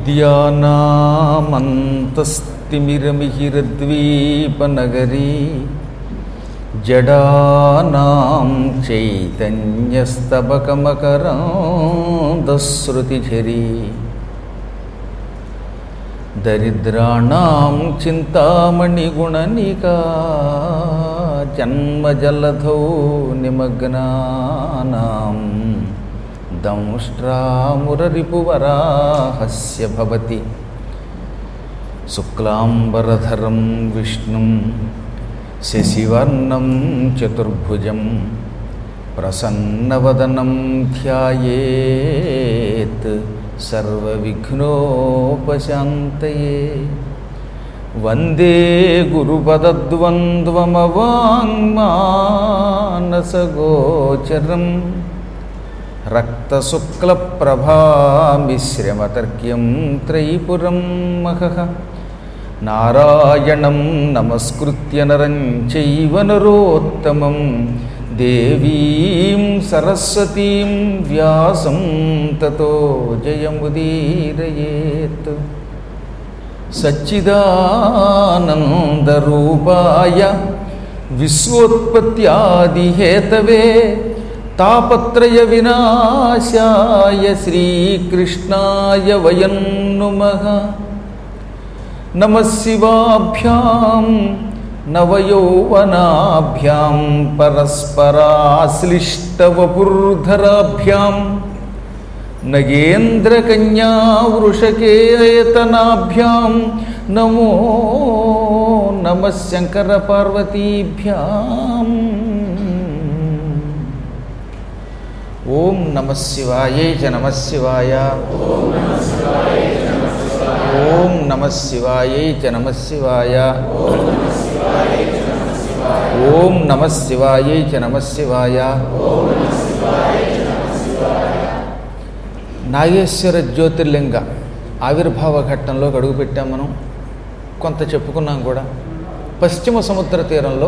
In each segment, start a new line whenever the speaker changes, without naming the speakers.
విద్యానామంతస్తిమిరమిహిరద్వీపనగరీ జడానాం చైతన్యస్తబకమకరాంధశ్రుతిఝరీ దరిద్రాణం చింతామణిగుణనికా జన్మజలధౌ నిమగ్నానాం దంష్ట్రామురరిపువరాహస్య భవతి శుక్లాంబరధరం విష్ణుం శశివర్ణం చతుర్భుజం ప్రసన్నవదనం ధ్యాయేత్ సర్వవిఘ్నోపశాంతయే వందే గురుపదద్వంద్వమవాङ्మానసగోచరం రక్తశుక్లప్రభామిశ్రమతర్క్యం త్రైపురం మహః నారాయణం నమస్కృత్య నరం చైవ నరోత్తమం దేవీం సరస్వతీం వ్యాసం తతో జయముదీరయేత్ సచ్చిదానందరూపాయ విశ్వోత్పత్యాదిహేతవే తాపత్రయ వినాశాయ శ్రీకృష్ణాయ వయం నుమః నమశివాభ్యాం నవయౌవనాభ్యాం పరస్పరాశ్లిష్టవపుర్ధరాభ్యాం నగేంద్రకన్యావృషకేతనాభ్యాం నమో నమ శంకరపార్వతీభ్యాం ఓం నమ శివాయే చ నమ శివాయ ఓం నమ శివాయై చ నమ శివాయ ఓం నమ శివాయై చ నమ శివాయ నాగేశ్వర జ్యోతిర్లింగ ఆవిర్భావ ఘట్టంలో అడుగుపెట్టాం మనం కొంత చెప్పుకున్నాం కూడా పశ్చిమ సముద్ర తీరంలో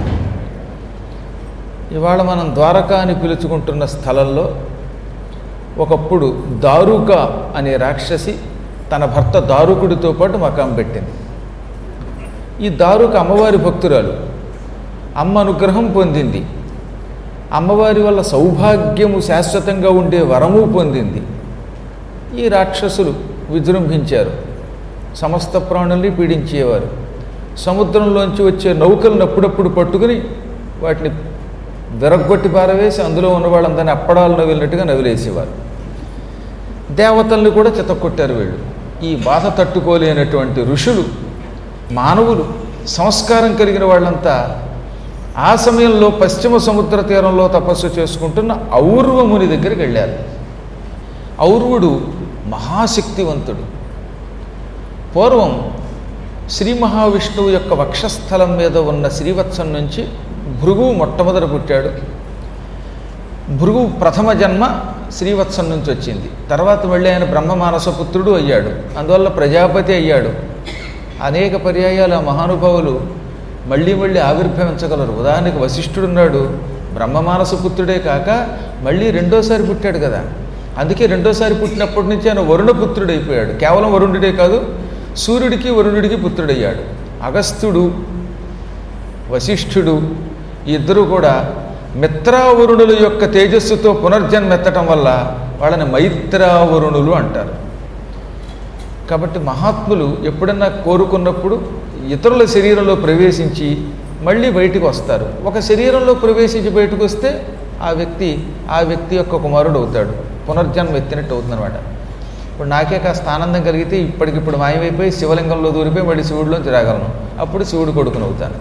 ఇవాళ మనం ద్వారకా అని పిలుచుకుంటున్న స్థలంలో ఒకప్పుడు దారుక అనే రాక్షసి తన భర్త దారుకుడితో పాటు మకాం పెట్టింది ఈ దారుక అమ్మవారి భక్తురాలు అమ్మ అనుగ్రహం పొందింది అమ్మవారి వల్ల సౌభాగ్యము శాశ్వతంగా ఉండే వరము పొందింది ఈ రాక్షసులు విజృంభించారు సమస్త ప్రాణుల్ని పీడించేవారు సముద్రంలోంచి వచ్చే నౌకలను అప్పుడప్పుడు పట్టుకుని వాటిని విరగ్గొట్టి పారవేసి అందులో ఉన్న వాళ్ళందరినీ అప్పడాలు నవిలినట్టుగా నవిలేసేవారు దేవతల్ని కూడా చితక్కొట్టారు వీళ్ళు ఈ బాధ తట్టుకోలేనటువంటి ఋషులు మానవులు సంస్కారం కలిగిన వాళ్ళంతా ఆ సమయంలో పశ్చిమ సముద్ర తీరంలో తపస్సు చేసుకుంటున్న ఔర్వముని దగ్గరికి వెళ్ళారు ఔర్వుడు మహాశక్తివంతుడు పూర్వం శ్రీ మహావిష్ణువు యొక్క వక్షస్థలం మీద ఉన్న శ్రీవత్సం నుంచి భృగువు మొట్టమొదట పుట్టాడు భృగువు ప్రథమ జన్మ శ్రీవత్సం నుంచి వచ్చింది తర్వాత మళ్ళీ ఆయన బ్రహ్మమానస పుత్రుడు అయ్యాడు అందువల్ల ప్రజాపతి అయ్యాడు అనేక పర్యాయాలు ఆ మహానుభావులు మళ్ళీ మళ్ళీ ఆవిర్భవించగలరు ఉదాహరణకి వశిష్ఠుడున్నాడు బ్రహ్మమానస పుత్రుడే కాక మళ్ళీ రెండోసారి పుట్టాడు కదా అందుకే రెండోసారి పుట్టినప్పటి నుంచి ఆయన వరుణపుత్రుడు అయిపోయాడు కేవలం వరుణుడే కాదు సూర్యుడికి వరుణుడికి పుత్రుడయ్యాడు అగస్త్యుడు వశిష్ఠుడు ఈ ఇద్దరు కూడా మిత్రావరుణుల యొక్క తేజస్సుతో పునర్జన్మెత్తటం వల్ల వాళ్ళని మైత్రావరుణులు అంటారు కాబట్టి మహాత్ములు ఎప్పుడన్నా కోరుకున్నప్పుడు ఇతరుల శరీరంలో ప్రవేశించి మళ్ళీ బయటికి వస్తారు ఒక శరీరంలో ప్రవేశించి బయటకు వస్తే ఆ వ్యక్తి ఆ వ్యక్తి యొక్క కుమారుడు అవుతాడు పునర్జన్మ ఎత్తినట్టు అవుతుందన్నమాట ఇప్పుడు నాకే కాస్త ఆనందం కలిగితే ఇప్పటికిప్పుడు మాయమైపోయి శివలింగంలో దూరిపోయి మళ్ళీ శివుడిలోంచి రాగలను అప్పుడు శివుడు కొడుకుని అవుతాను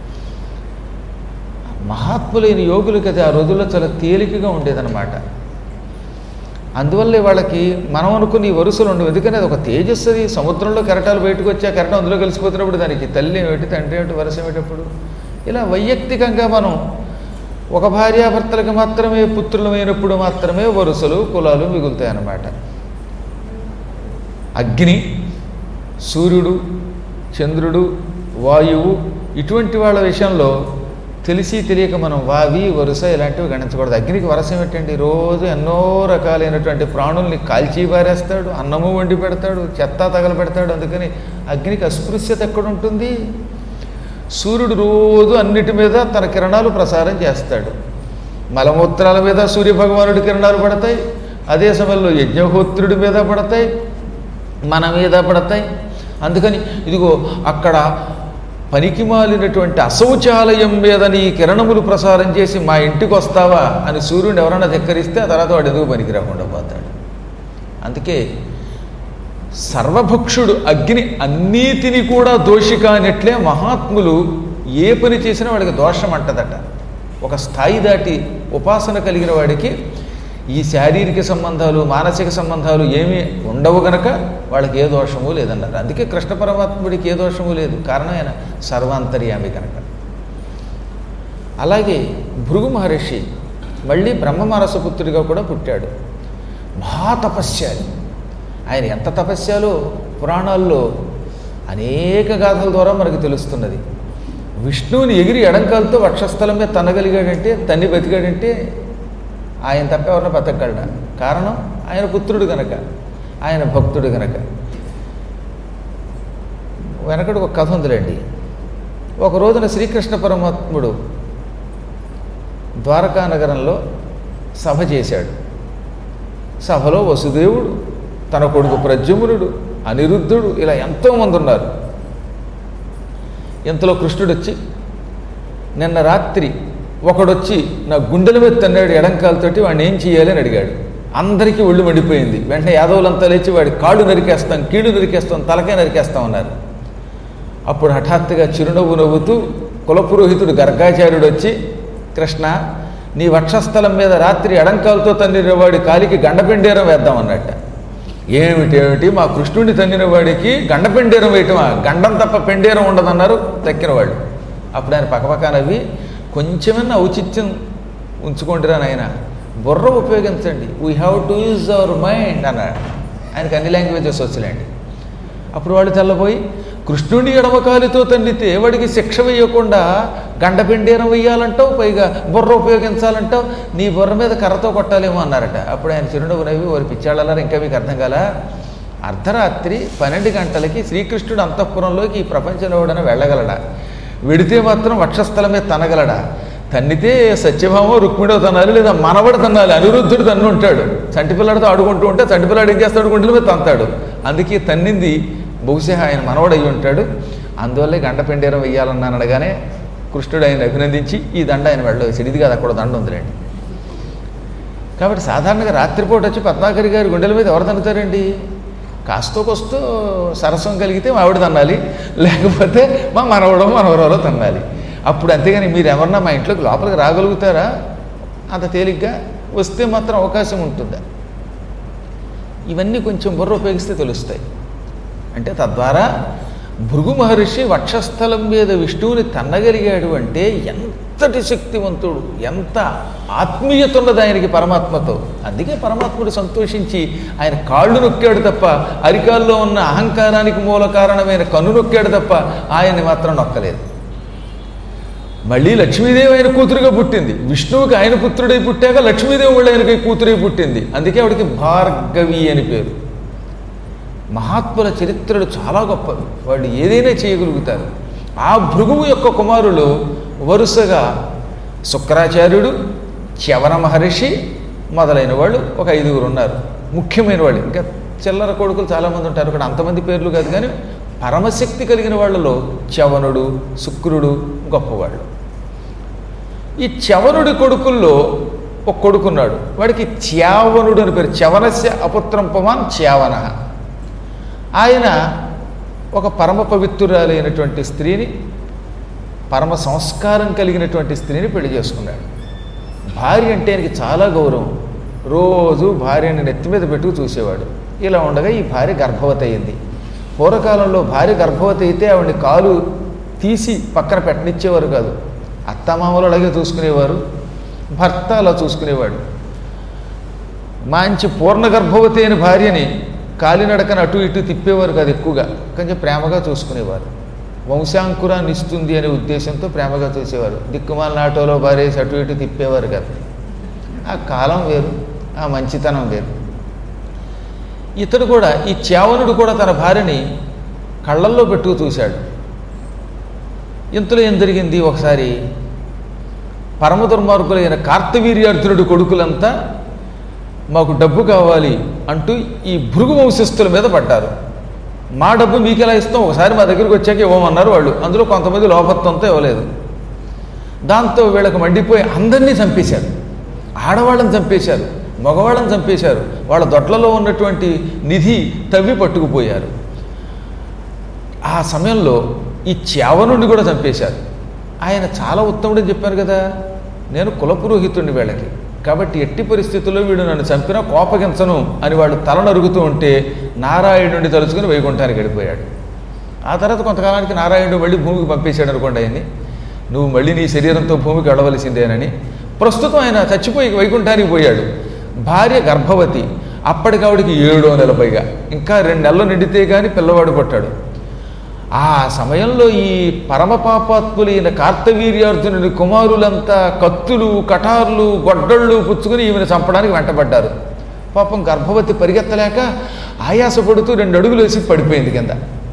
మహాత్ములైన యోగులకి అది ఆ రోజుల్లో చాలా తేలికగా ఉండేదన్నమాట అందువల్లే వాళ్ళకి మనం అనుకుని ఈ వరుసలు ఉండవు ఎందుకని అది ఒక తేజస్సు అది సముద్రంలో కెరటాలు బయటకు వచ్చి ఆ కెరటం అందులో కలిసిపోతున్నప్పుడు దానికి తల్లి ఏమిటి తండ్రి ఏమిటి వరుస ఏమిటప్పుడు ఇలా వైయక్తికంగా మనం ఒక భార్యాభర్తలకు మాత్రమే పుత్రులమైనప్పుడు మాత్రమే వరుసలు కులాలు మిగులుతాయి అన్నమాట అగ్ని సూర్యుడు చంద్రుడు వాయువు ఇటువంటి వాళ్ళ విషయంలో తెలిసి తెలియక మనం వావి వరుస ఇలాంటివి గణించకూడదు అగ్నికి వరస ఏమిటండి రోజు ఎన్నో రకాలైనటువంటి ప్రాణుల్ని కాల్చి పారేస్తాడు అన్నము వండి పెడతాడు చెత్త తగలబెడతాడు అందుకని అగ్నికి అస్పృశ్యత ఎక్కడుంటుంది సూర్యుడు రోజు అన్నిటి మీద తన కిరణాలు ప్రసారం చేస్తాడు మలమూత్రాల మీద సూర్యభగవానుడి కిరణాలు పడతాయి అదే సమయంలో యజ్ఞహోత్రుడి మీద పడతాయి మన మీద పడతాయి అందుకని ఇదిగో అక్కడ పనికి మాలినటువంటి అశౌచాలయం మీద నీ కిరణములు ప్రసారం చేసి మా ఇంటికి వస్తావా అని సూర్యుడు ఎవరైనా ధిక్కరిస్తే ఆ తర్వాత వాడు ఎందుకు పనికి రాకుండా పోతాడు అందుకే సర్వభక్షుడు అగ్ని అన్నిటిని కూడా దోషి కానట్లే మహాత్ములు ఏ పని చేసినా వాడికి దోషం అంటదట ఒక స్థాయి దాటి ఉపాసన కలిగిన వాడికి ఈ శారీరక సంబంధాలు మానసిక సంబంధాలు ఏమీ ఉండవు గనక వాళ్ళకి ఏ దోషము లేదన్నారు అందుకే కృష్ణ పరమాత్ముడికి ఏ దోషము లేదు కారణం ఆయన సర్వాంతర్యామి కనుక అలాగే భృగు మహర్షి మళ్ళీ బ్రహ్మమానసపుత్రుడిగా కూడా పుట్టాడు మహా తపస్యాలి ఆయన ఎంత తపస్యాలో పురాణాల్లో అనేక గాథల ద్వారా మనకు తెలుస్తున్నది విష్ణువుని ఎగిరి ఎడంకాలతో వక్షస్థలం మీద తన్నగలిగాడంటే తన్ని బతికాడంటే ఆయన తప్ప ఎవరిన బతకగలడా కారణం ఆయన పుత్రుడు గనక ఆయన భక్తుడు గనక వెనకడు ఒక కథ ఉందిలేండి ఒక రోజున శ్రీకృష్ణ పరమాత్ముడు ద్వారకా నగరంలో సభ చేశాడు సభలో వసుదేవుడు తన కొడుకు ప్రద్యుమ్నుడు అనిరుద్ధుడు ఇలా ఎంతోమంది ఉన్నారు ఇంతలో కృష్ణుడు వచ్చి నిన్న రాత్రి ఒకడొచ్చి నా గుండెల మీద తన్నాడు ఎడంకాలతోటి వాడిని ఏం చేయాలి అని అడిగాడు అందరికీ ఒళ్ళు మండిపోయింది వెంటనే యాదవులంతా లేచి వాడి కాళ్ళు నరికేస్తాం కీళ్ళు నరికేస్తాం తలకాయ నరికేస్తాం అన్నారు అప్పుడు హఠాత్తుగా చిరునవ్వు నవ్వుతూ కులపురోహితుడు గర్గాచార్యుడు వచ్చి కృష్ణ నీ వక్షస్థలం మీద రాత్రి ఎడంకాలతో తన్నిన వాడి కాలికి గండపెండేరం వేద్దామన్నట్ట ఏమిటేమిటి మా కృష్ణుడిని తన్నిన వాడికి గండపెండేరం వేయటమా గండం తప్ప పెండేరం ఉండదన్నారు తక్కిన వాళ్ళు అప్పుడు ఆయన పక్కపక్క నవ్వి కొంచెమన్నా ఔచిత్యం ఉంచుకోండిరా నాయన బుర్ర ఉపయోగించండి we have to use our mind అన్నాడు ఆయనకు అన్ని లాంగ్వేజెస్ వచ్చలేండి అప్పుడు వాళ్ళు తెల్లబోయి కృష్ణుడి ఎడమకాలితో తండ్రితే వాడికి శిక్ష వేయకుండా గండపిండేరం వేయాలంటావు పైగా బుర్ర ఉపయోగించాలంటావు నీ బుర్ర మీద కర్రతో కొట్టాలేమో అన్నారట అప్పుడు ఆయన చిరునవ్వు నవ్వి వారి పిచ్చాళ్ళారు ఇంకా మీకు అర్థం కాల అర్ధరాత్రి పన్నెండు గంటలకి శ్రీకృష్ణుడు అంతఃపురంలోకి ఈ ప్రపంచంలో ఎవడైనా వెళ్ళగలడా వెడితే మాత్రం వక్షస్థలం మీద తనగలడా తన్నితే సత్యభామో రుక్మిడో తనాలి లేదా మనవడు తన్నాలి అనిరుద్ధుడు తన్ను ఉంటాడు చంటిపిల్లాడితో ఆడుకుంటూ ఉంటే చంటిపిల్లాడు ఏం చేస్తాడు గుండెల మీద తంతాడు అందుకే తన్నింది బహుశా ఆయన మనవడు అయి ఉంటాడు అందువల్లే గంట పెండేరం వెయ్యాలన్నాను అనగానే కృష్ణుడు ఆయన అభినందించి ఈ దండ ఆయన వెళ్ళవేసాడు ఇది కాదు అక్కడ దండ ఉందిలేండి కాబట్టి సాధారణంగా రాత్రిపూట వచ్చి పద్మాకరి గారి గుండెల మీద ఎవరు తన్నుతారండి కాస్తో కొస్తో సరసం కలిగితే మా ఆవిడ తన్నాలి లేకపోతే మా మనవడో మనవరాలో తన్నాలి అప్పుడు అంతేగాని మీరు ఎవరన్నా మా ఇంట్లోకి లోపలికి రాగలుగుతారా అంత తేలిగ్గా వస్తే మాత్రం అవకాశం ఉంటుందా ఇవన్నీ కొంచెం బుర్ర ఉపయోగిస్తే తెలుస్తాయి అంటే తద్వారా భృగు మహర్షి వక్షస్థలం మీద విష్ణువుని తన్నగలిగాడు అంటే ఎంతటి శక్తివంతుడు ఎంత ఆత్మీయత ఉన్నది ఆయనకి పరమాత్మతో అందుకే పరమాత్ముడు సంతోషించి ఆయన కాళ్ళు నొక్కాడు తప్ప అరికాల్లో ఉన్న అహంకారానికి మూల కారణమైన కన్ను నొక్కాడు తప్ప ఆయన్ని మాత్రం నొక్కలేదు మళ్ళీ లక్ష్మీదేవి ఆయన కూతురుగా పుట్టింది విష్ణువుకి ఆయన పుత్రుడై పుట్టాక లక్ష్మీదేవి వాళ్ళు ఆయనకి కూతురై పుట్టింది అందుకే ఆవిడకి భార్గవి అని పేరు మహాత్ముల చరిత్రలు చాలా గొప్పవి వాళ్ళు ఏదైనా చేయగలుగుతారు ఆ భృగువు యొక్క కుమారులు వరుసగా శుక్రాచార్యుడు చవన మహర్షి మొదలైన వాళ్ళు ఒక ఐదుగురు ఉన్నారు ముఖ్యమైన వాళ్ళు ఇంకా చిల్లర కొడుకులు చాలామంది ఉంటారు ఇక్కడ అంతమంది పేర్లు కాదు కానీ పరమశక్తి కలిగిన వాళ్ళలో చవనుడు శుక్రుడు గొప్పవాళ్ళు ఈ చవనుడి కొడుకుల్లో ఒక కొడుకున్నాడు వాడికి చ్యావనుడు అని పేరు చవనస్య అపుత్రం పమాన్ చ్యావన ఆయన ఒక పరమ పవిత్రురాలైనటువంటి స్త్రీని పరమ సంస్కారం కలిగినటువంటి స్త్రీని పెళ్లి చేసుకున్నాడు భార్య అంటే ఆయనకి చాలా గౌరవం రోజు భార్యని నెత్తి మీద పెట్టుకు చూసేవాడు ఇలా ఉండగా ఈ భార్య గర్భవతి అయింది పూర్వకాలంలో భార్య గర్భవతి అయితే ఆవిడని కాలు తీసి పక్కన పెట్టనిచ్చేవారు కాదు అత్తమామలు అలాగే చూసుకునేవారు భర్త అలా చూసుకునేవాడు మంచి పూర్ణ గర్భవతి అయిన భార్యని కాలినడకన అటు ఇటు తిప్పేవారు కాదు ఎక్కువగా కొంచెం ప్రేమగా చూసుకునేవారు వంశాంకురాన్ని ఇస్తుంది అనే ఉద్దేశంతో ప్రేమగా చూసేవారు దిక్కుమాల ఆటోలో బారేసి అటు ఇటు తిప్పేవారు కదా ఆ కాలం వేరు ఆ మంచితనం వేరు ఇతడు కూడా ఈ చేవనుడు కూడా తన భార్యని కళ్ళల్లో పెట్టుకు చూశాడు ఇంతలో ఏం జరిగింది ఒకసారి పరమ దుర్మార్గులైన కార్తవీర్యార్జునుడి కొడుకులంతా మాకు డబ్బు కావాలి అంటూ ఈ భృగు వంశస్థుల మీద పడ్డారు మా డబ్బు మీకు ఎలా ఇస్తాం ఒకసారి మా దగ్గరికి వచ్చాక ఇవ్వమన్నారు వాళ్ళు అందులో కొంతమంది లోపత్వంతో ఇవ్వలేదు దాంతో వీళ్ళకి మండిపోయి అందరినీ చంపేశారు ఆడవాళ్ళని చంపేశారు మగవాళ్ళని చంపేశారు వాళ్ళ దొడ్లలో ఉన్నటువంటి నిధి తవ్వి పట్టుకుపోయారు ఆ సమయంలో ఈ చేవనుడిని కూడా చంపేశారు ఆయన చాలా ఉత్తముడని చెప్పాను కదా నేను కులపురోహితుడిని వీళ్ళకి కాబట్టి ఎట్టి పరిస్థితుల్లో వీడు నన్ను చంపినా కోపగించను అని వాళ్ళు తల నరుగుతూ ఉంటే నారాయణుడిని తలుచుకుని వైకుంఠానికి వెళ్ళిపోయాడు ఆ తర్వాత కొంతకాలానికి నారాయణుడు మళ్ళీ భూమికి పంపేశాడు అనుకోండి ఆయన్ని నువ్వు మళ్ళీ నీ శరీరంతో భూమికి వెళ్ళవలసిందేనని ప్రస్తుతం ఆయన చచ్చిపోయి వైకుంఠానికి పోయాడు భార్య గర్భవతి అప్పటికావిడికి ఏడో నెల పైగా ఇంకా రెండు నెలలు నిండితే కానీ పిల్లవాడు పుట్టాడు ఆ సమయంలో ఈ పరమ పాపాత్ములైన కార్తవీర్యార్జునుని కుమారులంతా కత్తులు కటార్లు గొడ్డళ్ళు పుచ్చుకుని ఈమెను చంపడానికి వెంటబడ్డారు పాపం గర్భవతి పరిగెత్తలేక ఆయాసపడుతూ రెండు అడుగులు వేసి పడిపోయింది కింద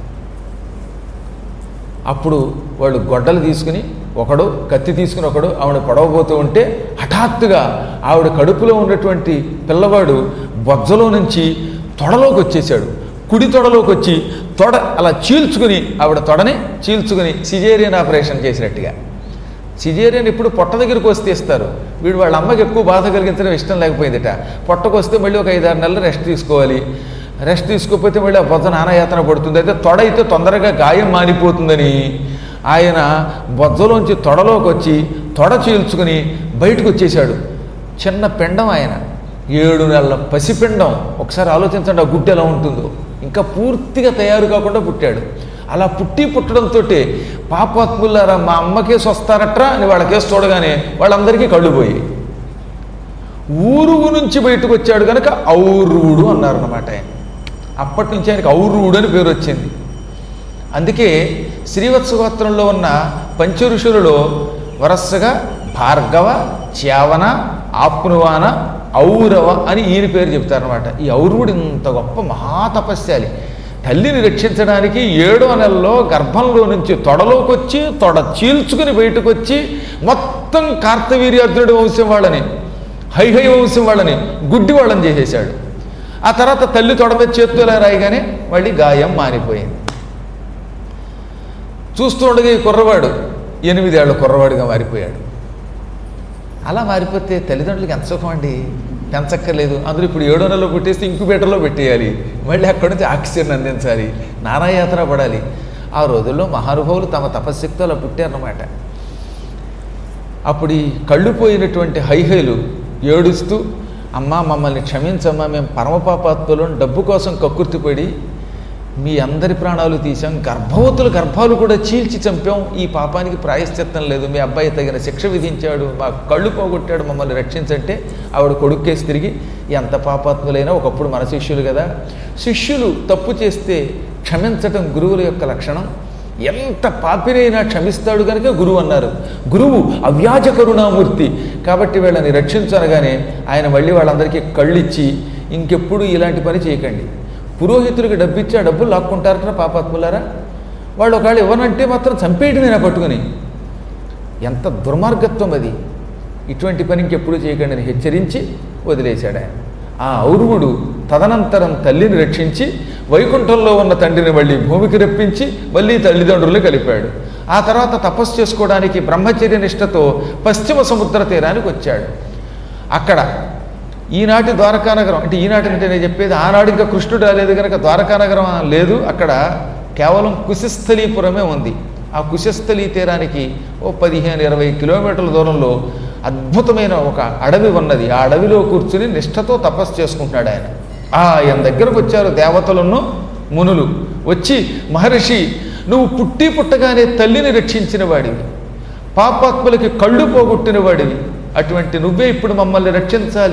అప్పుడు వాళ్ళు గొడ్డలు తీసుకుని ఒకడు కత్తి తీసుకుని ఒకడు ఆవిడ పొడవబోతూ ఉంటే హఠాత్తుగా ఆవిడ కడుపులో ఉన్నటువంటి పిల్లవాడు బొజ్జలో నుంచి తొడలోకి వచ్చేసాడు కుడి తొడలోకి వచ్చి తొడ అలా చీల్చుకుని ఆవిడ తొడని చీల్చుకుని సిజేరియన్ ఆపరేషన్ చేసినట్టుగా సిజేరియన్ ఇప్పుడు పొట్ట దగ్గరికి వస్తే ఇస్తారు వీడు వాళ్ళ అమ్మకి ఎక్కువ బాధ కలిగించడం ఇష్టం లేకపోయిందిట పొట్టకు వస్తే మళ్ళీ ఒక ఐదారు నెలలు రెస్ట్ తీసుకోవాలి రెస్ట్ తీసుకోకపోతే మళ్ళీ ఆ బొజ్జ నానాయాతన పడుతుంది అయితే తొడ అయితే తొందరగా గాయం మానిపోతుందని ఆయన బొజ్జలోంచి తొడలోకి వచ్చి తొడ చీల్చుకుని బయటకు వచ్చేసాడు చిన్న పిండం ఆయన ఏడు నెలల పసిపిండం ఒకసారి ఆలోచించండి ఆ గుడ్డు ఎలా ఉంటుందో ఇంకా పూర్తిగా తయారు కాకుండా పుట్టాడు అలా పుట్టి పుట్టడంతో పాపాత్ములారా మా అమ్మకేసి వస్తారట్రా అని వాళ్ళకేసి చూడగానే వాళ్ళందరికీ కళ్ళు పోయి ఊరువు నుంచి బయటకు వచ్చాడు కనుక ఔరువుడు అన్నారు అన్నమాట ఆయన అప్పటి నుంచి ఆయనకి ఔరువుడు అని పేరు వచ్చింది అందుకే శ్రీవత్స గోత్రంలో ఉన్న పంచఋషులలో వరసగా భార్గవ చ్యావన ఆప్నువాన ఔరవ అని ఈయన పేరు చెప్తారనమాట ఈ ఔరువుడు ఇంత గొప్ప మహాతపస్యాలి తల్లిని రక్షించడానికి ఏడో నెలలో గర్భంలో నుంచి తొడలోకి వచ్చి తొడ చీల్చుకుని బయటకు వచ్చి మొత్తం కార్తవీర్యార్జునుడి వంశం వాళ్ళని హైహై వంశం వాళ్ళని గుడ్డి వాళ్ళని చేసేశాడు ఆ తర్వాత తల్లి తొడ మీద చేతులు రాయిగానే మళ్ళీ గాయం మానిపోయింది చూస్తూ ఉండగా ఈ కుర్రవాడు ఎనిమిదేళ్ల కుర్రవాడిగా మారిపోయాడు అలా మారిపోతే తల్లిదండ్రులకి ఎంత సుఖం అండి పెంచక్కర్లేదు అందులో ఇప్పుడు ఏడో నెలలో పుట్టేస్తే ఇంక్యుబేటర్లో పెట్టేయాలి మళ్ళీ అక్కడి నుంచి ఆక్సిజన్ అందించాలి నానాయాత్ర పడాలి ఆ రోజుల్లో మహానుభావులు తమ తపశక్తితో అలా పుట్టారన్నమాట అప్పుడు ఈ కళ్ళు పోయినటువంటి హైహైలు ఏడుస్తూ అమ్మా మమ్మల్ని క్షమించమ్మా మేము పరమపాపాత్తులు డబ్బు కోసం కక్కుర్తిపడి మీ అందరి ప్రాణాలు తీసాం గర్భవతుల గర్భాలు కూడా చీల్చి చంపాం ఈ పాపానికి ప్రాయశ్చిత్తం లేదు మీ అబ్బాయి తగిన శిక్ష విధించాడు మా కళ్ళు పోగొట్టాడు మమ్మల్ని రక్షించంటే ఆవిడ కొడుక్కేసి తిరిగి ఎంత పాపాత్ములైనా ఒకప్పుడు మన శిష్యులు కదా శిష్యులు తప్పు చేస్తే క్షమించటం గురువుల యొక్క లక్షణం ఎంత పాపినైనా క్షమిస్తాడు కనుక గురువు అన్నారు గురువు అవ్యాజ కరుణామూర్తి కాబట్టి వీళ్ళని రక్షించనగానే ఆయన మళ్ళీ వాళ్ళందరికీ కళ్ళిచ్చి ఇంకెప్పుడు ఇలాంటి పని చేయకండి పురోహితుడికి డబ్బు ఇచ్చి ఆ డబ్బులు లాక్కుంటారట పాపాత్ములారా వాళ్ళు ఒకవేళ ఇవ్వనంటే మాత్రం చంపేయటమేనా పట్టుకుని ఎంత దుర్మార్గత్వం అది ఇటువంటి పని ఇంకెప్పుడు చేయకండి అని హెచ్చరించి వదిలేశాడు ఆయన ఆ ఔరువుడు తదనంతరం తల్లిని రక్షించి వైకుంఠంలో ఉన్న తండ్రిని మళ్ళీ భూమికి రప్పించి మళ్ళీ తల్లిదండ్రులు కలిపాడు ఆ తర్వాత తపస్సు చేసుకోవడానికి బ్రహ్మచర్య నిష్టతో పశ్చిమ సముద్ర తీరానికి వచ్చాడు అక్కడ ఈనాటి ద్వారకానగరం అంటే ఈనాటి అంటే నేను చెప్పేది ఆనాడు ఇంకా కృష్ణుడు రాలేదు కనుక ద్వారకానగరం లేదు అక్కడ కేవలం కుశస్థలీపురమే ఉంది ఆ కుశస్థలీ తీరానికి ఓ పదిహేను ఇరవై కిలోమీటర్ల దూరంలో అద్భుతమైన ఒక అడవి ఉన్నది ఆ అడవిలో కూర్చుని నిష్ఠతో తపస్సు చేసుకుంటున్నాడు ఆయన ఆయన దగ్గరకు వచ్చారు దేవతలను మునులు వచ్చి మహర్షి నువ్వు పుట్టి పుట్టగానే తల్లిని రక్షించిన వాడివి పాపాత్ములకి కళ్ళు పోగొట్టిన వాడివి అటువంటి నువ్వే ఇప్పుడు మమ్మల్ని రక్షించాలి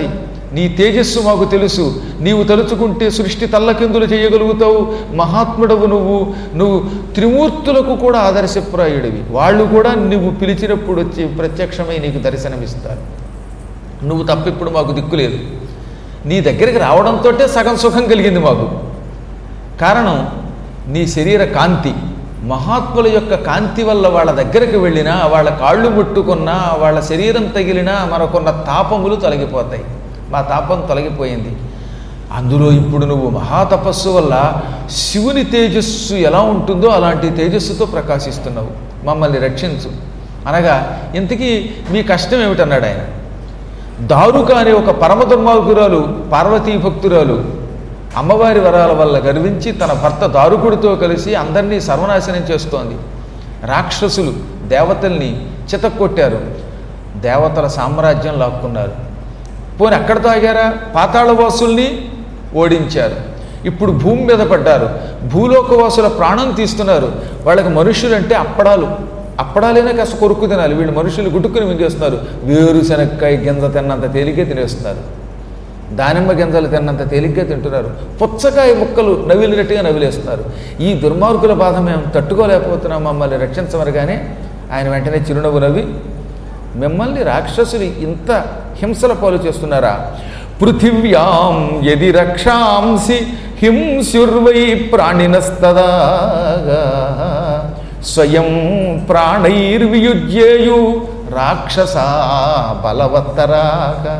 నీ తేజస్సు మాకు తెలుసు నీవు తలుచుకుంటే సృష్టి తల్లకిందులు చేయగలుగుతావు మహాత్ముడవు నువ్వు నువ్వు త్రిమూర్తులకు కూడా ఆదర్శప్రాయుడివి వాళ్ళు కూడా నువ్వు పిలిచినప్పుడు వచ్చి ప్రత్యక్షమై నీకు దర్శనమిస్తారు నువ్వు తప్పిప్పుడు మాకు దిక్కులేదు నీ దగ్గరికి రావడంతో సగం సుఖం కలిగింది మాకు కారణం నీ శరీర కాంతి మహాత్ముల యొక్క కాంతి వల్ల వాళ్ళ దగ్గరికి వెళ్ళినా వాళ్ళ కాళ్ళు ముట్టుకున్నా వాళ్ళ శరీరం తగిలినా మనకున్న తాపములు తొలగిపోతాయి మా తాపం తొలగిపోయింది అందులో ఇప్పుడు నువ్వు మహాతపస్సు వల్ల శివుని తేజస్సు ఎలా ఉంటుందో అలాంటి తేజస్సుతో ప్రకాశిస్తున్నావు మమ్మల్ని రక్షించు అనగా ఇంతకీ మీ కష్టం ఏమిటన్నాడు ఆయన దారుక అనే ఒక పరమ దుర్మార్గురాలు పార్వతీ భక్తురాలు అమ్మవారి వరాల వల్ల గర్వించి తన భర్త దారుకుడితో కలిసి అందరినీ సర్వనాశనం చేస్తోంది రాక్షసులు దేవతల్ని చితక్కొట్టారు దేవతల సామ్రాజ్యం లాక్కున్నారు పోని అక్కడితో ఆగారా పాతాళవాసుల్ని ఓడించారు ఇప్పుడు భూమి మీద పడ్డారు భూలోకవాసుల ప్రాణం తీస్తున్నారు వాళ్ళకి మనుషులంటే అప్పడాలు అప్పడాలైనా కాస్త కొరుక్కు తినాలి వీళ్ళు మనుషులు గుట్టుకుని మింగేస్తున్నారు వేరుశనక్కాయ గింజ తిన్నంత తేలిగ్గా తినేస్తున్నారు దానిమ్మ గింజలు తిన్నంత తేలిగ్గా తింటున్నారు పుచ్చకాయ ముక్కలు నవిలినట్టుగా నవిలేస్తున్నారు ఈ దుర్మార్గుల బాధ మేము తట్టుకోలేకపోతున్నాం మమ్మల్ని రక్షించమనగానే ఆయన వెంటనే చిరునవ్వు నవ్వి మిమ్మల్ని రాక్షసులు ఇంత హింసల పాలు చేస్తున్నారా పృథివ్యాం యది రక్షాంసి హింసుర్వై ప్రాణినస్తదా స్వయం ప్రాణైర్వియుజ్యేయు రాక్షస బలవత్తరాగా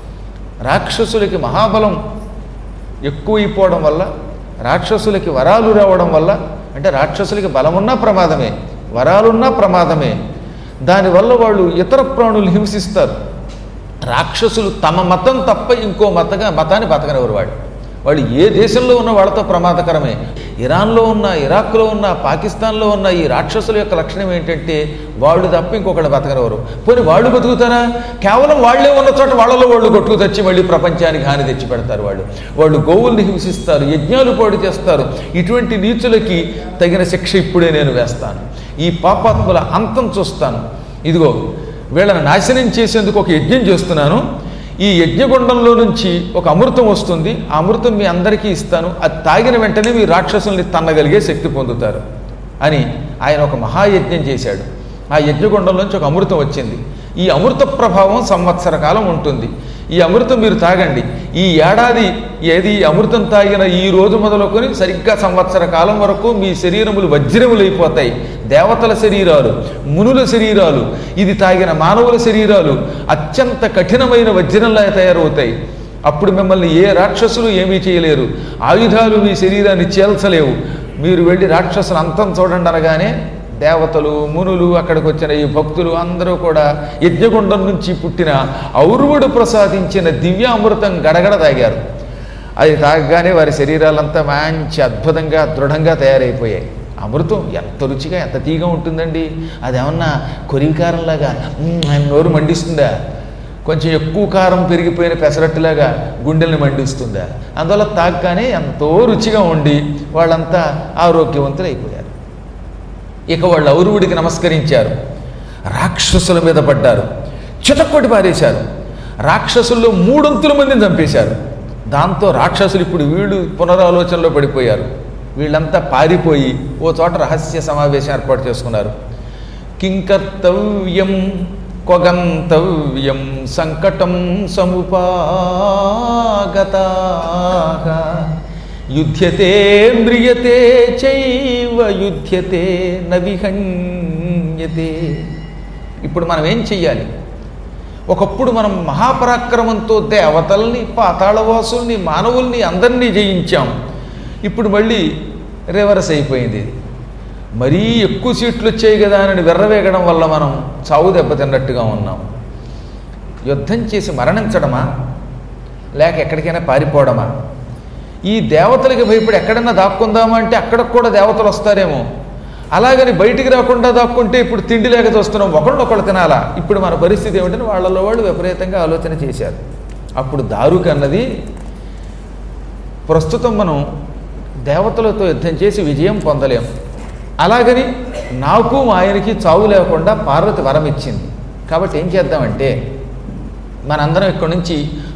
రాక్షసులకి మహాబలం ఎక్కువైపోవడం వల్ల రాక్షసులకి వరాలు రావడం వల్ల అంటే రాక్షసులకి బలమున్నా ప్రమాదమే వరాలున్నా ప్రమాదమే దానివల్ల వాళ్ళు ఇతర ప్రాణులు హింసిస్తారు రాక్షసులు తమ మతం తప్ప ఇంకో మతగా మతాన్ని బతకనివ్వరు వాడు వాళ్ళు ఏ దేశంలో ఉన్న వాళ్ళతో ప్రమాదకరమే ఇరాన్లో ఉన్న ఇరాక్లో ఉన్న పాకిస్తాన్లో ఉన్న ఈ రాక్షసుల యొక్క లక్షణం ఏంటంటే వాళ్ళు తప్ప ఇంకొకళ్ళు బతకనివ్వరు పోనీ వాళ్ళు బతుకుతారా కేవలం వాళ్ళే ఉన్న చోట వాళ్ళలో వాళ్ళు కొట్టుకు తెచ్చి మళ్ళీ ప్రపంచానికి హాని తెచ్చి పెడతారు వాళ్ళు వాళ్ళు గోవుల్ని హింసిస్తారు యజ్ఞాలు పాడు చేస్తారు ఇటువంటి నీచులకి తగిన శిక్ష ఇప్పుడే నేను వేస్తాను ఈ పాపాత్ముల అంతం చూస్తాను ఇదిగో వీళ్ళని నాశనం చేసేందుకు ఒక యజ్ఞం చేస్తున్నాను ఈ యజ్ఞగుండంలో నుంచి ఒక అమృతం వస్తుంది ఆ అమృతం మీ అందరికీ ఇస్తాను అది తాగిన వెంటనే మీ రాక్షసుల్ని తన్నగలిగే శక్తి పొందుతారు అని ఆయన ఒక మహాయజ్ఞం చేశాడు ఆ యజ్ఞగుండంలోంచి ఒక అమృతం వచ్చింది ఈ అమృత ప్రభావం సంవత్సర కాలం ఉంటుంది ఈ అమృతం మీరు తాగండి ఈ ఏడాది ఏది ఈ అమృతం తాగిన ఈ రోజు మొదలుకొని సరిగ్గా సంవత్సర కాలం వరకు మీ శరీరములు వజ్రములైపోతాయి దేవతల శరీరాలు మునుల శరీరాలు ఇది తాగిన మానవుల శరీరాలు అత్యంత కఠినమైన వజ్రంలా తయారవుతాయి అప్పుడు మిమ్మల్ని ఏ రాక్షసులు ఏమీ చేయలేరు ఆయుధాలు మీ శరీరాన్ని చేల్చలేవు మీరు వెళ్ళి రాక్షసులు అంతం చూడండి అనగానే దేవతలు మునులు అక్కడికి వచ్చిన ఈ భక్తులు అందరూ కూడా యజ్ఞగుండం నుంచి పుట్టిన ఔర్వుడు ప్రసాదించిన దివ్యామృతం గడగడ తాగారు అది తాగగానే వారి శరీరాలంతా మంచి అద్భుతంగా దృఢంగా తయారైపోయాయి అమృతం ఎంత రుచిగా ఎంత తీగా ఉంటుందండి అదేమన్నా కొరివికారంలాగా "మ్మ్" ఆయన నోరు మండిస్తుందా కొంచెం ఎక్కువ కారం పెరిగిపోయిన పెసరట్టులాగా గుండెల్ని మండిస్తుందా అందువల్ల తాగగానే ఎంతో రుచిగా ఉండి వాళ్ళంతా ఆరోగ్యవంతులు అయిపోయారు ఇక వాళ్ళు ఔరువుడికి నమస్కరించారు రాక్షసుల మీద పడ్డారు చితక్కొట్టి పారేశారు రాక్షసుల్లో మూడొంతుల మందిని చంపేశారు దాంతో రాక్షసులు ఇప్పుడు వీళ్ళు పునరాలోచనలో పడిపోయారు వీళ్ళంతా పారిపోయి ఓ చోట రహస్య సమావేశం ఏర్పాటు చేసుకున్నారు కింకర్తవ్యం కొగంతవ్యం సంకటం సముపాగతా యుధ్యతే మ్రియతే చైవ యుధ్యతే నవిహన్యతే ఇప్పుడు మనం ఏం చెయ్యాలి ఒకప్పుడు మనం మహాపరాక్రమంతో దేవతల్ని పాతాళవాసుల్ని మానవుల్ని అందరినీ జయించాం ఇప్పుడు మళ్ళీ రివర్స్ అయిపోయింది ఇది మరీ ఎక్కువ సీట్లు వచ్చాయి కదా అని వెర్రవేగడం వల్ల మనం చావు దెబ్బతిన్నట్టుగా ఉన్నాం యుద్ధం చేసి మరణించడమా లేక ఎక్కడికైనా పారిపోవడమా ఈ దేవతలకి భయపడి ఎక్కడన్నా దాక్కుందామా అంటే అక్కడికి కూడా దేవతలు వస్తారేమో అలాగని బయటికి రాకుండా దాక్కుంటే ఇప్పుడు తిండి లేక చూస్తున్నాం ఒకళ్ళొకళ్ళు తినాలా ఇప్పుడు మన పరిస్థితి ఏమిటని వాళ్ళలో వాళ్ళు విపరీతంగా ఆలోచన చేశారు అప్పుడు దారుక అన్నది ప్రస్తుతం మనం దేవతలతో యుద్ధం చేసి విజయం పొందలేం అలాగని నాకు మా ఆయనకి చావు లేకుండా పార్వతి వరం ఇచ్చింది కాబట్టి ఏం చేద్దామంటే మనందరం ఇక్కడి నుంచి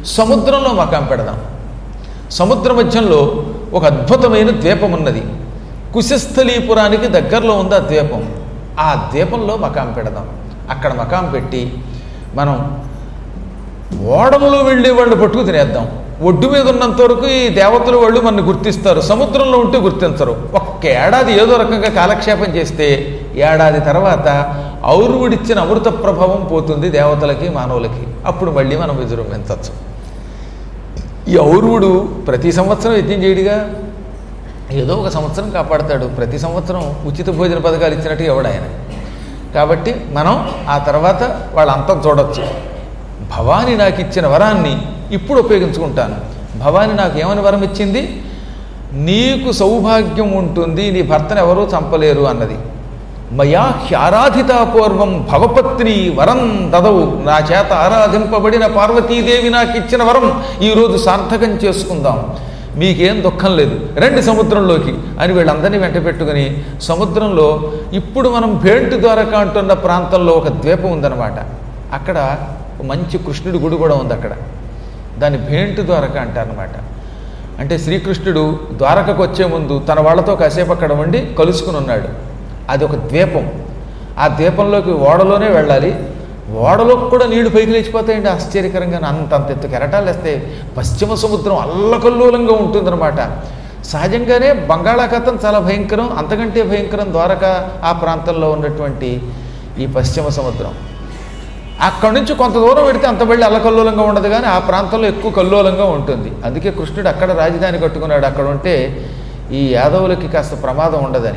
సముద్రంలో మకాం పెడదాం సముద్ర మధ్యంలో ఒక అద్భుతమైన ద్వీపం ఉన్నది కుశస్థలీపురానికి దగ్గరలో ఉంది ఆ ద్వీపం ఆ ద్వీపంలో మకాం పెడదాం అక్కడ మకాం పెట్టి మనం ఓడములో వెళ్ళే వాళ్ళు పట్టుకు తినేద్దాం ఒడ్డు మీద ఉన్నంత వరకు ఈ దేవతలు వాళ్ళు మనల్ని గుర్తిస్తారు సముద్రంలో ఉంటే గుర్తించరు ఒక్క ఏడాది ఏదో రకంగా కాలక్షేపం చేస్తే ఏడాది తర్వాత ఔరువుడిచ్చిన అమృత ప్రభావం పోతుంది దేవతలకి మానవులకి అప్పుడు మళ్ళీ మనం విజృంభించవచ్చు ఈ ఔరువుడు ప్రతి సంవత్సరం యజ్ఞం చేయడుగా ఏదో ఒక సంవత్సరం కాపాడతాడు ప్రతి సంవత్సరం ఉచిత భోజన పథకాలు ఇచ్చినట్టు ఎవడు ఆయన కాబట్టి మనం ఆ తర్వాత వాళ్ళ అంతం చూడొచ్చు భవాని నాకు ఇచ్చిన వరాన్ని ఇప్పుడు ఉపయోగించుకుంటాను భవాని నాకు ఏమని వరం ఇచ్చింది నీకు సౌభాగ్యం ఉంటుంది నీ భర్తను ఎవరూ చంపలేరు అన్నది మయా హ్యారాధితాపూర్వం భవపత్ని వరం దదవు నా చేత ఆరాధింపబడిన పార్వతీదేవి నాకు ఇచ్చిన వరం ఈరోజు సార్థకం చేసుకుందాం మీకేం దుఃఖం లేదు రండి సముద్రంలోకి అని వీళ్ళందరినీ వెంట పెట్టుకుని సముద్రంలో ఇప్పుడు మనం భేంటు ద్వారకా అంటున్న ప్రాంతంలో ఒక ద్వీపం ఉందన్నమాట అక్కడ మంచి కృష్ణుడి గుడి కూడా ఉంది అక్కడ దాన్ని భేంటు ద్వారక అంటారనమాట అంటే శ్రీకృష్ణుడు ద్వారకకు వచ్చే ముందు తన వాళ్ళతో కాసేపు అక్కడ ఉండి కలుసుకుని ఉన్నాడు అది ఒక ద్వీపం ఆ ద్వీపంలోకి ఓడలోనే వెళ్ళాలి ఓడలోకి కూడా నీళ్లు పైకి లేచిపోతాయండి ఆశ్చర్యకరంగా అంత అంత ఎత్తు కెరటాలు వేస్తే పశ్చిమ సముద్రం అల్లకల్లోలంగా ఉంటుందన్నమాట సహజంగానే బంగాళాఖాతం చాలా భయంకరం అంతకంటే భయంకరం ద్వారక ఆ ప్రాంతంలో ఉన్నటువంటి ఈ పశ్చిమ సముద్రం అక్కడి నుంచి కొంత దూరం పెడితే అంత వెళ్ళి అల్లకల్లోలంగా ఉండదు కానీ ఆ ప్రాంతంలో ఎక్కువ కల్లోలంగా ఉంటుంది అందుకే కృష్ణుడు అక్కడ రాజధాని కట్టుకున్నాడు అక్కడ ఉంటే ఈ యాదవులకి కాస్త ప్రమాదం ఉండదని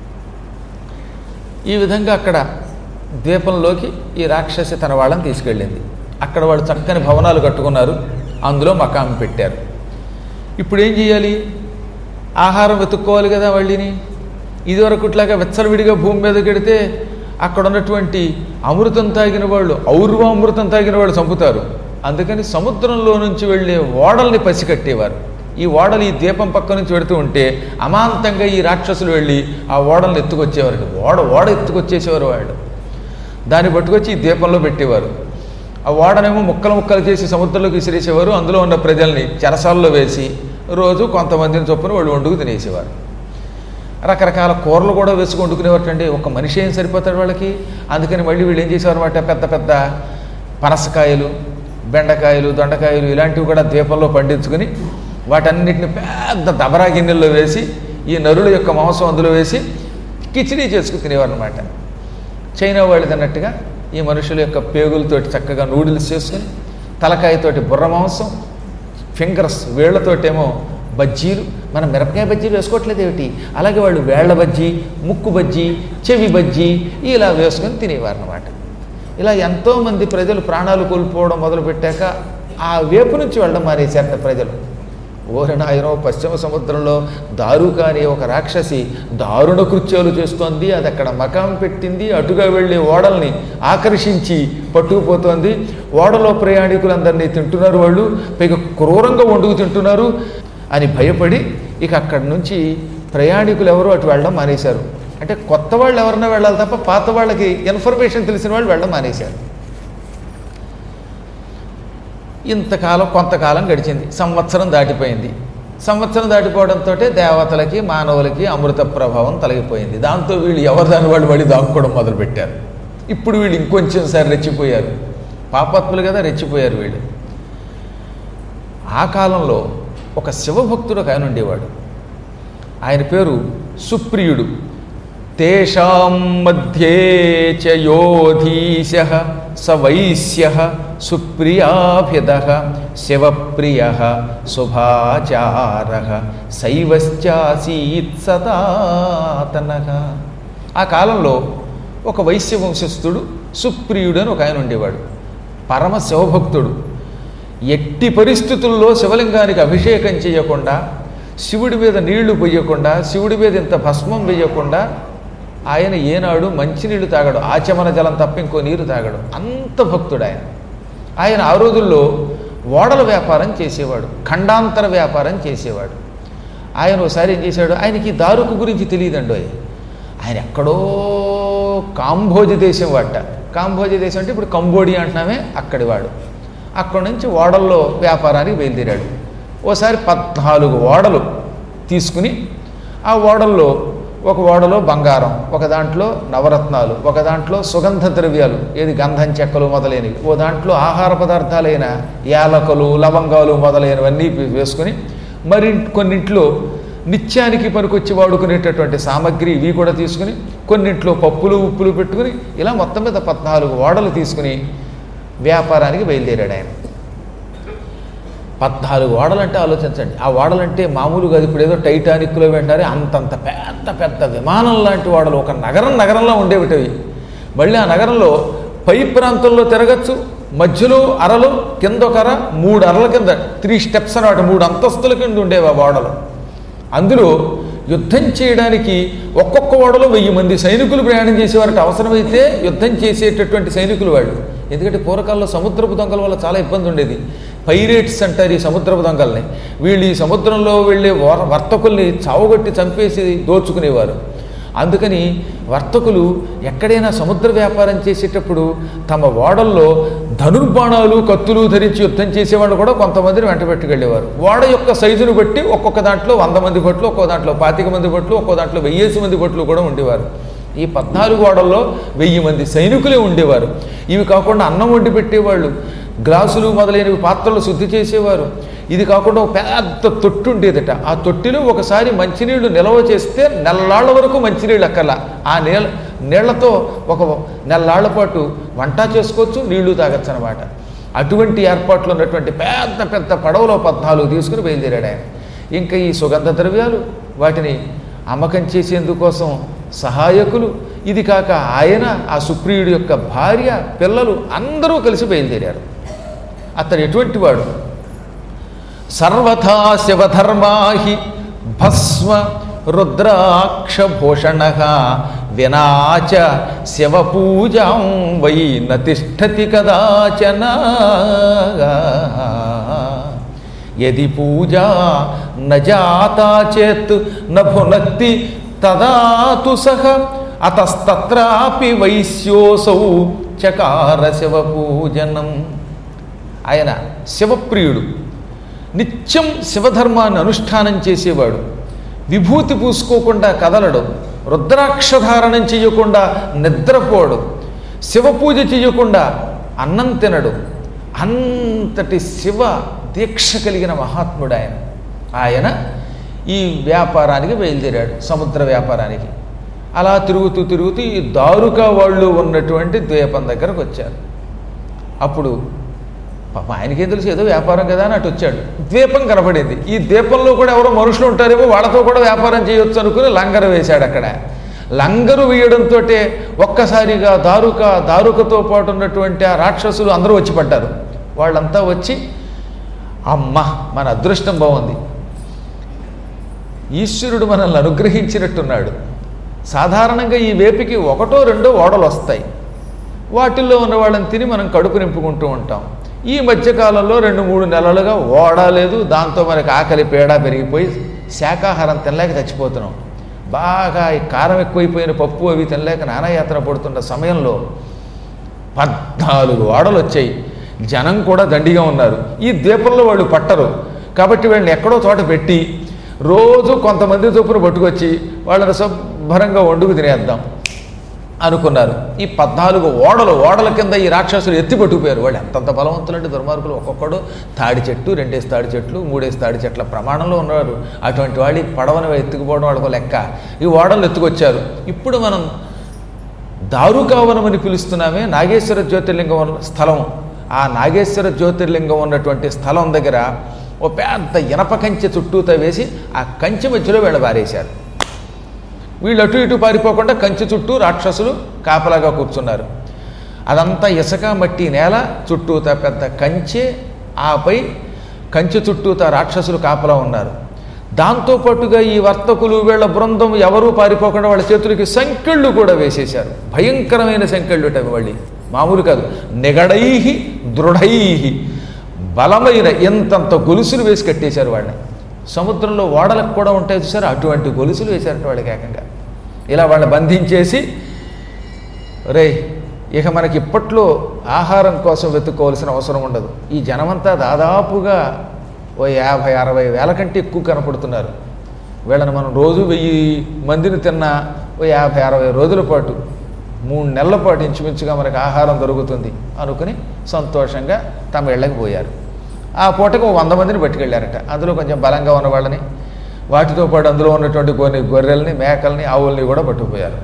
ఈ విధంగా అక్కడ ద్వీపంలోకి ఈ రాక్షసి తన వాళ్ళని తీసుకెళ్ళింది అక్కడ వాళ్ళు చక్కని భవనాలు కట్టుకున్నారు అందులో మకాం పెట్టారు ఇప్పుడు ఏం చేయాలి ఆహారం వెతుక్కోవాలి కదా వాళ్ళని ఇదివరకుట్లాగా వెచ్చలవిడిగా భూమి మీద కడితే అక్కడ ఉన్నటువంటి అమృతం తాగిన వాళ్ళు ఔర్వ అమృతం తాగిన వాళ్ళు చంపుతారు అందుకని సముద్రంలో నుంచి వెళ్ళే ఓడల్ని పసికట్టేవారు ఈ ఓడలు ఈ ద్వీపం పక్క నుంచి పెడుతూ ఉంటే అమాంతంగా ఈ రాక్షసులు వెళ్ళి ఆ ఓడల్ని ఎత్తుకొచ్చేవారు ఓడ ఓడ ఎత్తుకొచ్చేసేవారు వాళ్ళు దాన్ని పట్టుకొచ్చి ఈ ద్వీపంలో పెట్టేవారు ఆ ఓడనేమో ముక్కలు ముక్కలు చేసి సముద్రంలోకి విసిరేసేవారు అందులో ఉన్న ప్రజల్ని చెరసాల్లో వేసి రోజు కొంతమందిని చొప్పున వాళ్ళు వండుకు తినేసేవారు రకరకాల కూరలు కూడా వేసుకు వండుకునేవాటండి ఒక మనిషి ఏం సరిపోతాడు వాళ్ళకి అందుకని మళ్ళీ వీళ్ళు ఏం చేసేవారు అనమాట పెద్ద పెద్ద పనసకాయలు బెండకాయలు దొండకాయలు ఇలాంటివి కూడా ద్వీపంలో పండించుకుని వాటన్నిటిని పెద్ద దబరా గిన్నెల్లో వేసి ఈ నరుల యొక్క మాంసం అందులో వేసి కిచిడీ చేసుకుని తినేవారు అనమాట చైనా వాళ్ళు తిన్నట్టుగా ఈ మనుషుల యొక్క పేగులతోటి చక్కగా నూడిల్స్ చేసుకుని తలకాయతోటి బుర్ర మాంసం ఫింగర్స్ వేళ్లతోటేమో బజ్జీలు మనం మిరపకాయ బజ్జీలు వేసుకోవట్లేదు ఏమిటి అలాగే వాళ్ళు వేళ్ల బజ్జీ ముక్కు బజ్జీ చెవి బజ్జీ ఇలా వేసుకొని తినేవారు అనమాట ఇలా ఎంతోమంది ప్రజలు ప్రాణాలు కోల్పోవడం మొదలుపెట్టాక ఆ వేపు నుంచి వెళ్ళడం మానేశారట ప్రజలు ఓరి నాయనో పశ్చిమ సముద్రంలో దారుక అనే ఒక రాక్షసి దారుణ కృత్యాలు చేస్తోంది అది అక్కడ మకాం పెట్టింది అటుగా వెళ్ళే ఓడల్ని ఆకర్షించి పట్టుకుపోతోంది ఓడలో ప్రయాణికులందరినీ తింటున్నారు వాళ్ళు పైగా క్రూరంగా వండుకు తింటున్నారు అని భయపడి ఇక అక్కడి నుంచి ప్రయాణికులు ఎవరు అటు వెళ్ళడం మానేశారు అంటే కొత్త వాళ్ళు ఎవరైనా వెళ్ళాలి తప్ప పాత వాళ్ళకి ఇన్ఫర్మేషన్ తెలిసిన వాళ్ళు వెళ్ళడం మానేశారు ఇంతకాలం కొంతకాలం గడిచింది సంవత్సరం దాటిపోయింది సంవత్సరం దాటిపోవడంతో దేవతలకి మానవులకి అమృత ప్రభావం తొలగిపోయింది దాంతో వీళ్ళు ఎవరు దాని వాళ్ళు మళ్ళీ దాక్కోవడం మొదలుపెట్టారు ఇప్పుడు వీళ్ళు ఇంకొంచెం సారి రెచ్చిపోయారు పాపాత్ములు కదా రెచ్చిపోయారు వీళ్ళు ఆ కాలంలో ఒక శివభక్తుడు ఒక ఆయన ఉండేవాడు ఆయన పేరు సుప్రియుడు తేషాం మధ్యే చ యోధీశ స వైశ్య సుప్రియాభిద శివప్రియ శుభాచార శైవశ్చాసీత్ సదాతనగా ఆ కాలంలో ఒక వైశ్య వంశస్థుడు సుప్రియుడు అని ఒక ఆయన ఉండేవాడు పరమ శివభక్తుడు ఎట్టి పరిస్థితుల్లో శివలింగానికి అభిషేకం చేయకుండా శివుడి మీద నీళ్లు పొయ్యకుండా శివుడి మీద ఇంత భస్మం వేయకుండా ఆయన ఏనాడు మంచినీళ్ళు తాగడు ఆచమన జలం తప్ప ఇంకో నీరు తాగడు అంత భక్తుడు ఆయన ఆయన ఆ రోజుల్లో ఓడల వ్యాపారం చేసేవాడు ఖండాంతర వ్యాపారం చేసేవాడు ఆయన ఒకసారి ఏం చేశాడు ఆయనకి దారుకు గురించి తెలియదండి ఆయన ఎక్కడో కాంభోజ దేశం వాట కాంభోజ దేశం అంటే ఇప్పుడు కంబోడియా అంటున్నామే అక్కడి వాడు అక్కడి నుంచి ఓడల్లో వ్యాపారానికి బయలుదేరాడు ఓసారి పద్నాలుగు ఓడలు తీసుకుని ఆ ఓడల్లో ఒక ఓడలో బంగారం ఒక దాంట్లో నవరత్నాలు ఒక దాంట్లో సుగంధ ద్రవ్యాలు ఏది గంధం చెక్కలు మొదలైనవి ఓ దాంట్లో ఆహార పదార్థాలైన యాలకులు లవంగాలు మొదలైనవన్నీ వేసుకుని మరి కొన్నింట్లో నిత్యానికి పనికొచ్చి వాడుకునేటటువంటి సామగ్రి ఇవి కూడా తీసుకుని కొన్నింట్లో పప్పులు ఉప్పులు పెట్టుకుని ఇలా మొత్తం మీద పద్నాలుగు ఓడలు తీసుకుని వ్యాపారానికి బయలుదేరాడు ఆయన పద్నాలుగు ఓడలంటే ఆలోచించండి ఆ ఓడలంటే మామూలుగా అది ఇప్పుడు ఏదో టైటానిక్లో వెంటారే అంతంత పెద్ద పెద్ద విమానం లాంటి ఓడలు ఒక నగరం నగరంలో ఉండేవిటవి మళ్ళీ ఆ నగరంలో పై ప్రాంతంలో తిరగచ్చు మధ్యలో అరలు కింద ఒక అర మూడు అరల కింద త్రీ స్టెప్స్ అన్నమాట మూడు అంతస్తుల కింద ఉండేవి ఆ ఓడలు అందులో యుద్ధం చేయడానికి ఒక్కొక్క ఓడలో వెయ్యి మంది సైనికులు ప్రయాణం చేసేవారికి అవసరమైతే యుద్ధం చేసేటటువంటి సైనికులు వాళ్ళు ఎందుకంటే పూర్వకాలంలో సముద్రపు దొంగల వల్ల చాలా ఇబ్బంది ఉండేది పైరేట్స్ అంటారు ఈ సముద్రపు దొంగల్ని వీళ్ళు ఈ సముద్రంలో వెళ్ళే వర- వర్తకుల్ని చావుగొట్టి చంపేసి దోచుకునేవారు అందుకని వర్తకులు ఎక్కడైనా సముద్ర వ్యాపారం చేసేటప్పుడు తమ ఓడల్లో ధనుర్బాణాలు కత్తులు ధరించి యుద్ధం చేసేవాళ్ళు కూడా కొంతమందిని వెంట పెట్టుకెళ్ళేవారు ఓడ యొక్క సైజును బట్టి ఒక్కొక్క దాంట్లో వంద మంది భట్లు ఒక్కో దాంట్లో పాతిక మంది భట్లు ఒక్కో దాంట్లో వెయ్యేసి మంది భట్లు కూడా ఉండేవారు ఈ పద్నాలుగు ఓడల్లో వెయ్యి మంది సైనికులే ఉండేవారు ఇవి కాకుండా అన్నం వండి పెట్టేవాళ్ళు గ్లాసులు మొదలైనవి పాత్రలు శుద్ధి చేసేవారు ఇది కాకుండా ఒక పెద్ద తొట్టి ఉండేదట ఆ తొట్టిలో ఒకసారి మంచినీళ్లు నిల్వ చేస్తే నెల్లాళ్ళ వరకు మంచినీళ్ళు అక్కర్లా ఆ నీళ్ళ నీళ్లతో ఒక నెల్లాళ్ల పాటు వంట చేసుకోవచ్చు నీళ్లు తాగొచ్చు అనమాట అటువంటి ఏర్పాట్లు ఉన్నటువంటి పెద్ద పెద్ద పడవలో పద్నాలుగు తీసుకుని బయలుదేరాడు ఆయన ఇంకా ఈ సుగంధ ద్రవ్యాలు వాటిని అమ్మకం చేసేందుకోసం సహాయకులు ఇది కాక ఆయన ఆ సుప్రియుడి యొక్క భార్య పిల్లలు అందరూ కలిసి బయలుదేరారు అతడు ఎటువంటి వాడు సర్వథా శివధర్మాహి భస్మ రుద్రాక్షభూషణ వినాచ శివపూజాం వై నతిష్టతి కదాచన యది పూజా నజాతా చేత్ నభునక్తి తదాతు సహ అతస్తత్రాపి వైశ్యోసౌ చకార శివపూజనం ఆయన శివప్రియుడు నిత్యం శివధర్మాన్ని అనుష్ఠానం చేసేవాడు విభూతి పూసుకోకుండా కదలడు రుద్రాక్షధారణం చేయకుండా నిద్రపోడు శివపూజ చేయకుండా అన్నం తినడు అంతటి శివ దీక్ష కలిగిన మహాత్ముడు ఆయన ఆయన ఈ వ్యాపారానికి బయలుదేరాడు సముద్ర వ్యాపారానికి అలా తిరుగుతూ తిరుగుతూ ఈ దారుక వాళ్ళు ఉన్నటువంటి ద్వీపం దగ్గరకు వచ్చారు అప్పుడు పాపం ఆయనకేం తెలుసు ఏదో వ్యాపారం కదా అని అటు వచ్చాడు ద్వీపం కనపడింది ఈ ద్వీపంలో కూడా ఎవరో మనుషులు ఉంటారేమో వాళ్ళతో కూడా వ్యాపారం చేయొచ్చు అనుకుని లంగరు వేశాడు అక్కడ లంగరు వేయడంతో ఒక్కసారిగా దారుక దారుకతో పాటు ఉన్నటువంటి ఆ రాక్షసులు అందరూ వచ్చి పడ్డారు వాళ్ళంతా వచ్చి అమ్మ మన అదృష్టం బాగుంది ఈశ్వరుడు మనల్ని అనుగ్రహించినట్టున్నాడు సాధారణంగా ఈ వేపికి ఒకటో రెండో ఓడలు వస్తాయి వాటిల్లో ఉన్న వాళ్ళని తిని మనం కడుపు నింపుకుంటూ ఉంటాం ఈ మధ్యకాలంలో రెండు మూడు నెలలుగా ఓడ లేదు దాంతో మనకి ఆకలి పేడ పెరిగిపోయి శాకాహారం తినలేక చచ్చిపోతున్నాం బాగా ఈ కారం ఎక్కువైపోయిన పప్పు అవి తినలేక నానాయాత్ర పడుతున్న సమయంలో పద్నాలుగు ఓడలు వచ్చాయి జనం కూడా దండిగా ఉన్నారు ఈ ద్వీపంలో వాళ్ళు పట్టరు కాబట్టి వీళ్ళని ఎక్కడో చోట పెట్టి రోజు కొంతమంది చొప్పున పట్టుకొచ్చి వాళ్ళని శుభ్రంగా వండుకు తినేద్దాం అనుకున్నారు ఈ పద్నాలుగు ఓడలు ఓడల కింద ఈ రాక్షసులు ఎత్తి పట్టుకుపోయారు వాళ్ళు ఎంతంత బలవంతులంటే దుర్మార్గులు ఒక్కొక్కడు తాడి చెట్టు రెండేసి తాడి చెట్లు మూడేసి తాడి చెట్ల ప్రమాణంలో ఉన్నారు అటువంటి వాళ్ళు ఈ పడవను ఎత్తుకుపోవడం వాళ్ళకు లెక్క ఈ ఓడలు ఎత్తుకొచ్చారు ఇప్పుడు మనం దారుకావనం అని పిలుస్తున్నామే నాగేశ్వర జ్యోతిర్లింగం ఉన్న స్థలం ఆ నాగేశ్వర జ్యోతిర్లింగం ఉన్నటువంటి స్థలం దగ్గర ఓ పెద్ద ఇనప కంచె చుట్టూతో వేసి ఆ కంచె మధ్యలో వీళ్ళ పారేశారు వీళ్ళు అటు ఇటు పారిపోకుండా కంచె చుట్టూ రాక్షసులు కాపలాగా కూర్చున్నారు అదంతా ఇసుక మట్టి నేల చుట్టూతా పెద్ద కంచె ఆపై కంచె చుట్టూతా రాక్షసులు కాపలా ఉన్నారు దాంతోపాటుగా ఈ వర్తకులు వీళ్ళ బృందం ఎవరూ పారిపోకుండా వాళ్ళ చేతులకి సంకెళ్ళు కూడా వేసేశారు భయంకరమైన సంకెళ్ళు అవి మళ్ళీ మామూలు కాదు నిగడైహి దృఢైహి బలమైన ఎంతంత గొలుసులు వేసి కట్టేశారు వాళ్ళని సముద్రంలో ఓడలకు కూడా ఉంటాయి చూసారు అటువంటి గొలుసులు వేశారట వాళ్ళకి ఏకంగా ఇలా వాళ్ళని బంధించేసి రే ఇక మనకి ఇప్పట్లో ఆహారం కోసం వెతుక్కోవాల్సిన అవసరం ఉండదు ఈ జనమంతా దాదాపుగా ఓ యాభై అరవై వేల కంటే ఎక్కువ కనపడుతున్నారు వీళ్ళని మనం రోజు వెయ్యి మందిని తిన్న ఓ యాభై అరవై రోజుల పాటు మూడు నెలల పాటు ఇంచుమించుగా మనకు ఆహారం దొరుకుతుంది అనుకుని సంతోషంగా తమ ఇళ్ళకి పోయారు ఆ పూటకు ఓ వంద మందిని పట్టుకెళ్ళారట అందులో కొంచెం బలంగా ఉన్న వాళ్ళని వాటితో పాటు అందులో ఉన్నటువంటి కొన్ని గొర్రెల్ని మేకల్ని ఆవుల్ని కూడా పట్టుకుపోయారు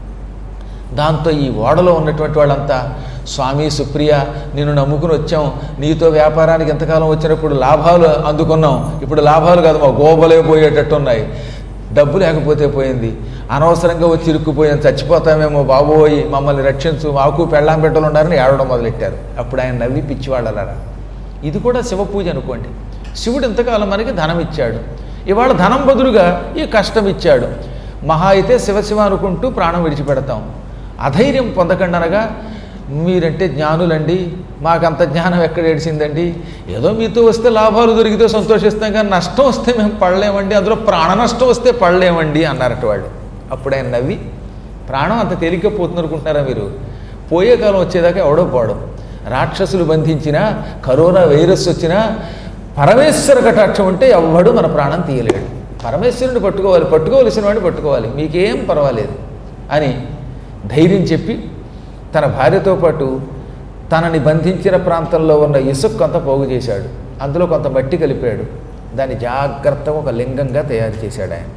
దాంతో ఈ ఓడలో ఉన్నటువంటి వాళ్ళంతా స్వామి సుప్రియ నిన్ను నమ్ముకుని వచ్చాం నీతో వ్యాపారానికి ఎంతకాలం వచ్చినప్పుడు లాభాలు అందుకున్నాం ఇప్పుడు లాభాలు కాదు మా గోబలే పోయేటట్టు ఉన్నాయి డబ్బు లేకపోతే పోయింది అనవసరంగా వచ్చి ఇరుక్కుపోయాం చచ్చిపోతామేమో బాబోయి మమ్మల్ని రక్షించు మాకు పెళ్ళాం బిడ్డలు ఉన్నారని ఏడవడం మొదలెట్టారు అప్పుడు ఆయన నవ్వి పిచ్చివాళ్ళలారా ఇది కూడా శివ పూజ అనుకోండి శివుడు ఇంతకాలం మనకి ధనం ఇచ్చాడు ఇవాళ ధనం బదులుగా ఈ కష్టం ఇచ్చాడు మహా అయితే శివశివ అనుకుంటూ ప్రాణం విడిచిపెడతాం అధైర్యం పొందకండి అనగా మీరంటే జ్ఞానులండి మాకంత జ్ఞానం ఎక్కడ ఏడిసిందండి ఏదో మీతో వస్తే లాభాలు దొరికితే సంతోషిస్తాం కానీ నష్టం వస్తే మేము పడలేమండి అందులో ప్రాణ నష్టం వస్తే పడలేమండి అన్నారట వాళ్ళు అప్పుడు ఆయన నవ్వి ప్రాణం అంత తేలిక పోతుంది అనుకుంటున్నారా మీరు పోయే కాలం వచ్చేదాకా ఎవడో పోవడం రాక్షసులు బంధించినా కరోనా వైరస్ వచ్చినా పరమేశ్వర కటాక్షం ఉంటే ఎవ్వడు మన ప్రాణం తీయలేడు పరమేశ్వరుని పట్టుకోవాలి పట్టుకోవలసిన వాడిని పట్టుకోవాలి మీకేం పర్వాలేదు అని ధైర్యం చెప్పి తన భార్యతో పాటు తనని బంధించిన ప్రాంతంలో ఉన్న ఇసుక కొంత పోగు చేశాడు అందులో కొంత మట్టి కలిపాడు దాన్ని జాగ్రత్తగా ఒక లింగంగా తయారు చేశాడు ఆయన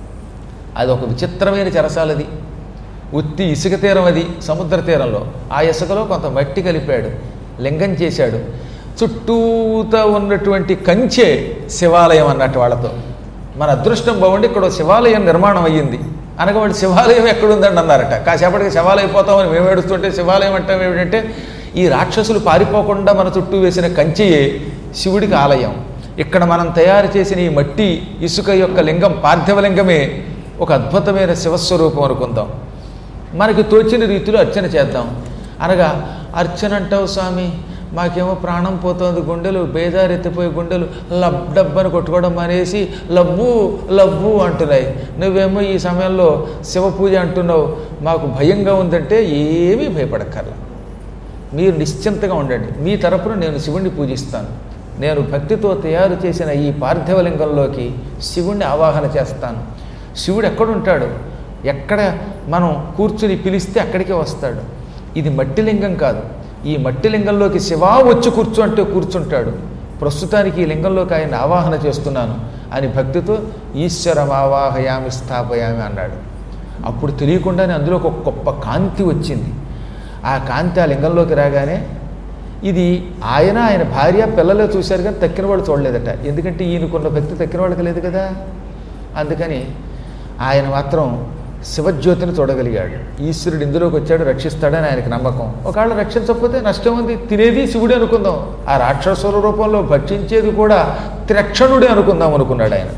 అది ఒక విచిత్రమైన చెరసాలది ఉత్తి ఇసుక తీరం అది సముద్ర తీరంలో ఆ ఇసుకలో కొంత మట్టి కలిపాడు లింగం చేశాడు చుట్టూతా ఉన్నటువంటి కంచె శివాలయం అన్నట్టు వాళ్ళతో మన అదృష్టం బాగుండి ఇక్కడ ఓ శివాలయం నిర్మాణం అయ్యింది అనగా వాడు శివాలయం ఎక్కడుందండి అన్నారట కాసేపటికి శివాలయం మేము ఏడుస్తుంటే శివాలయం అంటే ఏమిటంటే ఈ రాక్షసులు పారిపోకుండా మన చుట్టూ వేసిన కంచెయే శివుడికి ఆలయం ఇక్కడ మనం తయారు చేసిన ఈ మట్టి ఇసుక యొక్క లింగం పార్థివలింగమే ఒక అద్భుతమైన శివస్వరూపం అనుకుందాం మనకి తోచిన రీతిలో అర్చన చేద్దాం అనగా అర్చన అంటావు స్వామి మాకేమో ప్రాణం పోతుంది గుండెలు బేజారెత్తిపోయి గుండెలు లబ్ డబ్బని కొట్టుకోవడం మానేసి లవ్వు లవ్వు అంటున్నాయి నువ్వేమో ఈ సమయంలో శివ పూజ అంటున్నావు మాకు భయంగా ఉందంటే ఏమీ భయపడక్కర్లా మీరు నిశ్చింతగా ఉండండి మీ తరపున నేను శివుణ్ణి పూజిస్తాను నేను భక్తితో తయారు చేసిన ఈ పార్థివలింగంలోకి శివుణ్ణి ఆవాహన చేస్తాను శివుడు ఎక్కడుంటాడు ఎక్కడ మనం కూర్చుని పిలిస్తే అక్కడికే వస్తాడు ఇది మట్టి లింగం కాదు ఈ మట్టి లింగంలోకి శివా వచ్చి కూర్చో అంటే కూర్చుంటాడు ప్రస్తుతానికి ఈ లింగంలోకి ఆయన ఆవాహన చేస్తున్నాను అని భక్తితో ఈశ్వరం ఆవాహయామి స్థాపయామి అన్నాడు అప్పుడు తెలియకుండానే అందులో ఒక గొప్ప కాంతి వచ్చింది ఆ కాంతి ఆ లింగంలోకి రాగానే ఇది ఆయన ఆయన భార్య పిల్లలే చూశారు కానీ తక్కిన వాళ్ళు చూడలేదట ఎందుకంటే ఈయనకున్న భక్తి తక్కిన వాళ్ళకి లేదు కదా అందుకని ఆయన మాత్రం శివజ్యోతిని చూడగలిగాడు ఈశ్వరుడు ఇందులోకి వచ్చాడు రక్షిస్తాడని ఆయనకు నమ్మకం ఒకవేళ రక్షించకపోతే నష్టం ఉంది తినేది శివుడే అనుకుందాం ఆ రాక్షసుల రూపంలో భక్షించేది కూడా త్రక్షణుడే అనుకుందాం అనుకున్నాడు ఆయన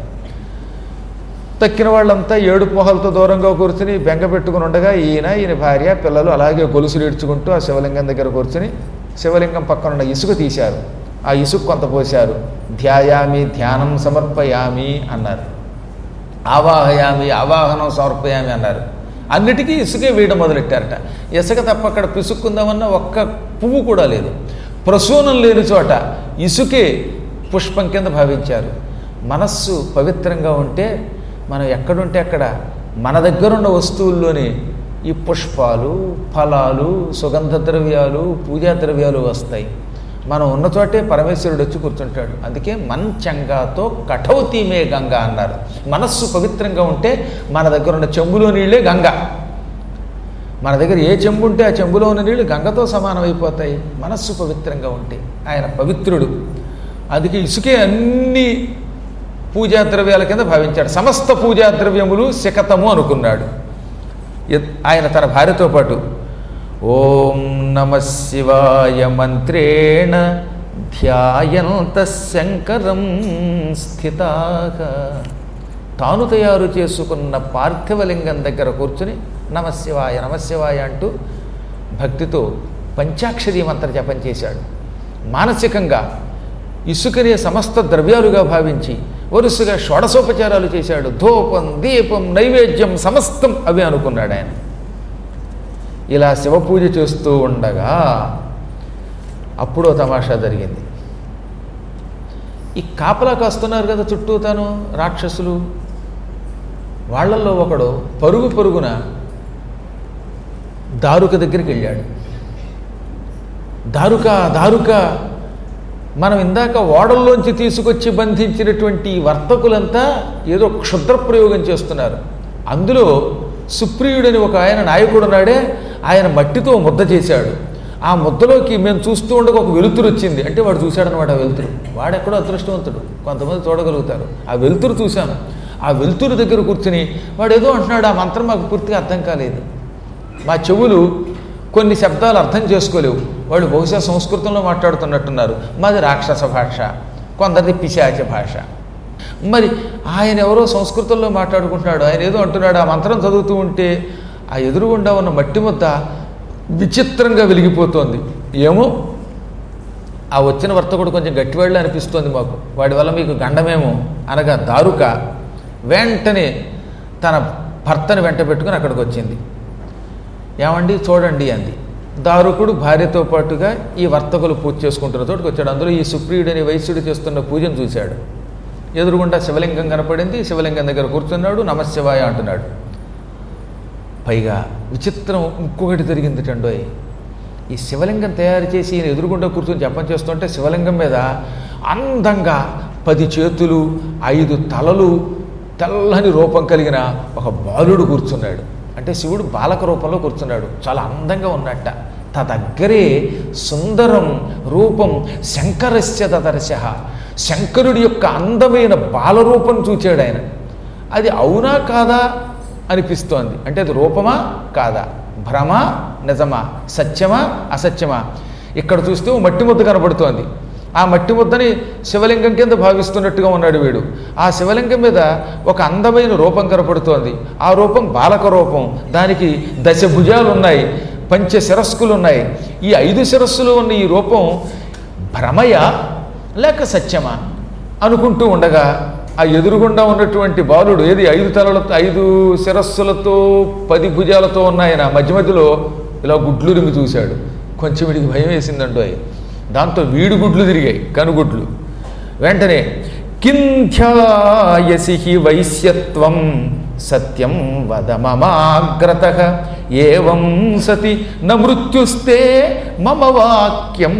తక్కిన వాళ్ళంతా ఏడు పొహలతో దూరంగా కూర్చుని బెంగ పెట్టుకుని ఉండగా ఈయన ఈయన భార్య పిల్లలు అలాగే గొలుసులు ఇడ్చుకుంటూ ఆ శివలింగం దగ్గర కూర్చుని శివలింగం పక్కన ఉన్న ఇసుక తీశారు ఆ ఇసుక కొంత పోశారు ధ్యాయామి ధ్యానం సమర్పయామి అన్నారు ఆవాహయామి ఆవాహనం సమర్పయామి అన్నారు అన్నిటికీ ఇసుకే వేయడం మొదలెట్టారట ఇసుక తప్ప అక్కడ పిసుక్కుందామన్న ఒక్క పువ్వు కూడా లేదు ప్రసూనం లేని చోట ఇసుకే పుష్పం కింద భావించారు మనస్సు పవిత్రంగా ఉంటే మనం ఎక్కడుంటే అక్కడ మన దగ్గరున్న వస్తువుల్లోనే ఈ పుష్పాలు ఫలాలు సుగంధ ద్రవ్యాలు పూజా ద్రవ్యాలు వస్తాయి మనం ఉన్న చోటే పరమేశ్వరుడు వచ్చి కూర్చుంటాడు అందుకే మంచంగాతో కఠౌతీమే గంగ అన్నారు మనస్సు పవిత్రంగా ఉంటే మన దగ్గర ఉన్న చెంబులో నీళ్ళే గంగ మన దగ్గర ఏ చెంబు ఉంటే ఆ చెంబులో ఉన్న నీళ్లు గంగతో సమానమైపోతాయి మనస్సు పవిత్రంగా ఉంటే ఆయన పవిత్రుడు అందుకే ఇసుకే అన్ని పూజా ద్రవ్యాల కింద భావించాడు సమస్త పూజా ద్రవ్యములు శకతము అనుకున్నాడు ఎత్- ఆయన తన భార్యతో పాటు ఓం నమ శివాయ మంత్రేణ ధ్యాయంత శంకరం స్థితా తాను తయారు చేసుకున్న పార్థివలింగం దగ్గర కూర్చుని నమశివాయ నమశివాయ అంటూ భక్తితో పంచాక్షరీ మంత్ర జపం చేశాడు మానసికంగా ఇసుకనే సమస్త ద్రవ్యాలుగా భావించి వరుసగా షోడసోపచారాలు చేశాడు ధూపం దీపం నైవేద్యం సమస్తం అవే అనుకున్నాడు ఆయన ఇలా శివపూజ చేస్తూ ఉండగా అప్పుడు ఓ తమాషా జరిగింది ఈ కాపలా కాస్తున్నారు కదా చుట్టూ తను రాక్షసులు వాళ్ళల్లో ఒకడు పరుగు పరుగున దారుక దగ్గరికి వెళ్ళాడు దారుక దారుక మనం ఇందాక ఓడల్లోంచి తీసుకొచ్చి బంధించినటువంటి ఈ వర్తకులంతా ఏదో క్షుద్ర ప్రయోగం చేస్తున్నారు అందులో సుప్రియుడని ఒక ఆయన నాయకుడు ఉన్నాడే ఆయన మట్టితో ముద్ద చేశాడు ఆ ముద్దలోకి మేము చూస్తూ ఉండగా ఒక వెలుతురు వచ్చింది అంటే వాడు చూశాడనమాట ఆ వెలుతురు వాడెక్కడో అదృష్టవంతుడు కొంతమంది చూడగలుగుతారు ఆ వెలుతురు చూశాను ఆ వెలుతురు దగ్గర కూర్చుని వాడు ఏదో అంటున్నాడు ఆ మంత్రం మాకు పూర్తిగా అర్థం కాలేదు మా చెవులు కొన్ని శబ్దాలు అర్థం చేసుకోలేవు వాళ్ళు బహుశా సంస్కృతంలో మాట్లాడుతున్నట్టున్నారు మాది రాక్షస భాష కొందరిది పిశాచ భాష మరి ఆయన ఎవరో సంస్కృతంలో మాట్లాడుకుంటున్నాడు ఆయన ఏదో అంటున్నాడు ఆ మంత్రం చదువుతూ ఉంటే ఆ ఎదురుగుండా ఉన్న మట్టి ముద్ద విచిత్రంగా వెలిగిపోతోంది ఏమో ఆ వచ్చిన వర్తకుడు కొంచెం గట్టివాళ్ళు అనిపిస్తోంది మాకు వాడి వల్ల మీకు గండమేమో అనగా దారుక వెంటనే తన భర్తను వెంట పెట్టుకుని అక్కడికి వచ్చింది ఏమండి చూడండి అంది దారుకుడు భార్యతో పాటుగా ఈ వర్తకులు పూజ చేసుకుంటున్న చోటుకు వచ్చాడు అందులో ఈ సుప్రియుడని వైశ్యుడు చేస్తున్న పూజను చూశాడు ఎదురుగుండా శివలింగం కనపడింది శివలింగం దగ్గర కూర్చున్నాడు నమశివాయ అంటున్నాడు పైగా విచిత్రం ఇంకొకటి జరిగింది టండోయ్ ఈ శివలింగం తయారు చేసి ఈయన ఎదురుగుండా కూర్చొని జపం చేస్తుంటే శివలింగం మీద అందంగా పది చేతులు ఐదు తలలు తెల్లని రూపం కలిగిన ఒక బాలుడు కూర్చున్నాడు అంటే శివుడు బాలక రూపంలో కూర్చున్నాడు చాలా అందంగా ఉన్నట్ట త దగ్గరే సుందరం రూపం శంకరస్య దదర్శ శంకరుడి యొక్క అందమైన బాలరూపం చూచాడు ఆయన అది అవునా కాదా అనిపిస్తోంది అంటే అది రూపమా కాదా భ్రమ నిజమా సత్యమా అసత్యమా ఇక్కడ చూస్తే ఓ మట్టి ముద్ద కనబడుతోంది ఆ మట్టి ముద్దని శివలింగం కింద భావిస్తున్నట్టుగా ఉన్నాడు వీడు ఆ శివలింగం మీద ఒక అందమైన రూపం కనపడుతోంది ఆ రూపం బాలక రూపం దానికి దశ భుజాలు ఉన్నాయి పంచ శిరస్కులు ఉన్నాయి ఈ ఐదు శిరస్సులు ఉన్న ఈ రూపం భ్రమయ లేక సత్యమా అనుకుంటూ ఉండగా ఆ ఎదురుగుండా ఉన్నటువంటి బాలుడు ఏది ఐదు తలలతో ఐదు శిరస్సులతో పది భుజాలతో ఉన్నాయన మధ్య మధ్యలో ఇలా గుడ్లురిమి చూశాడు కొంచెం వీడికి భయం వేసిందంటో దాంతో వీడు గుడ్లు తిరిగాయి కనుగుడ్లు వెంటనే కింధ్యాయసి హి వైశ్యత్వం సత్యం వద మమాగ్రత ఏవం సతి న మృత్యుస్తే మమ వాక్యం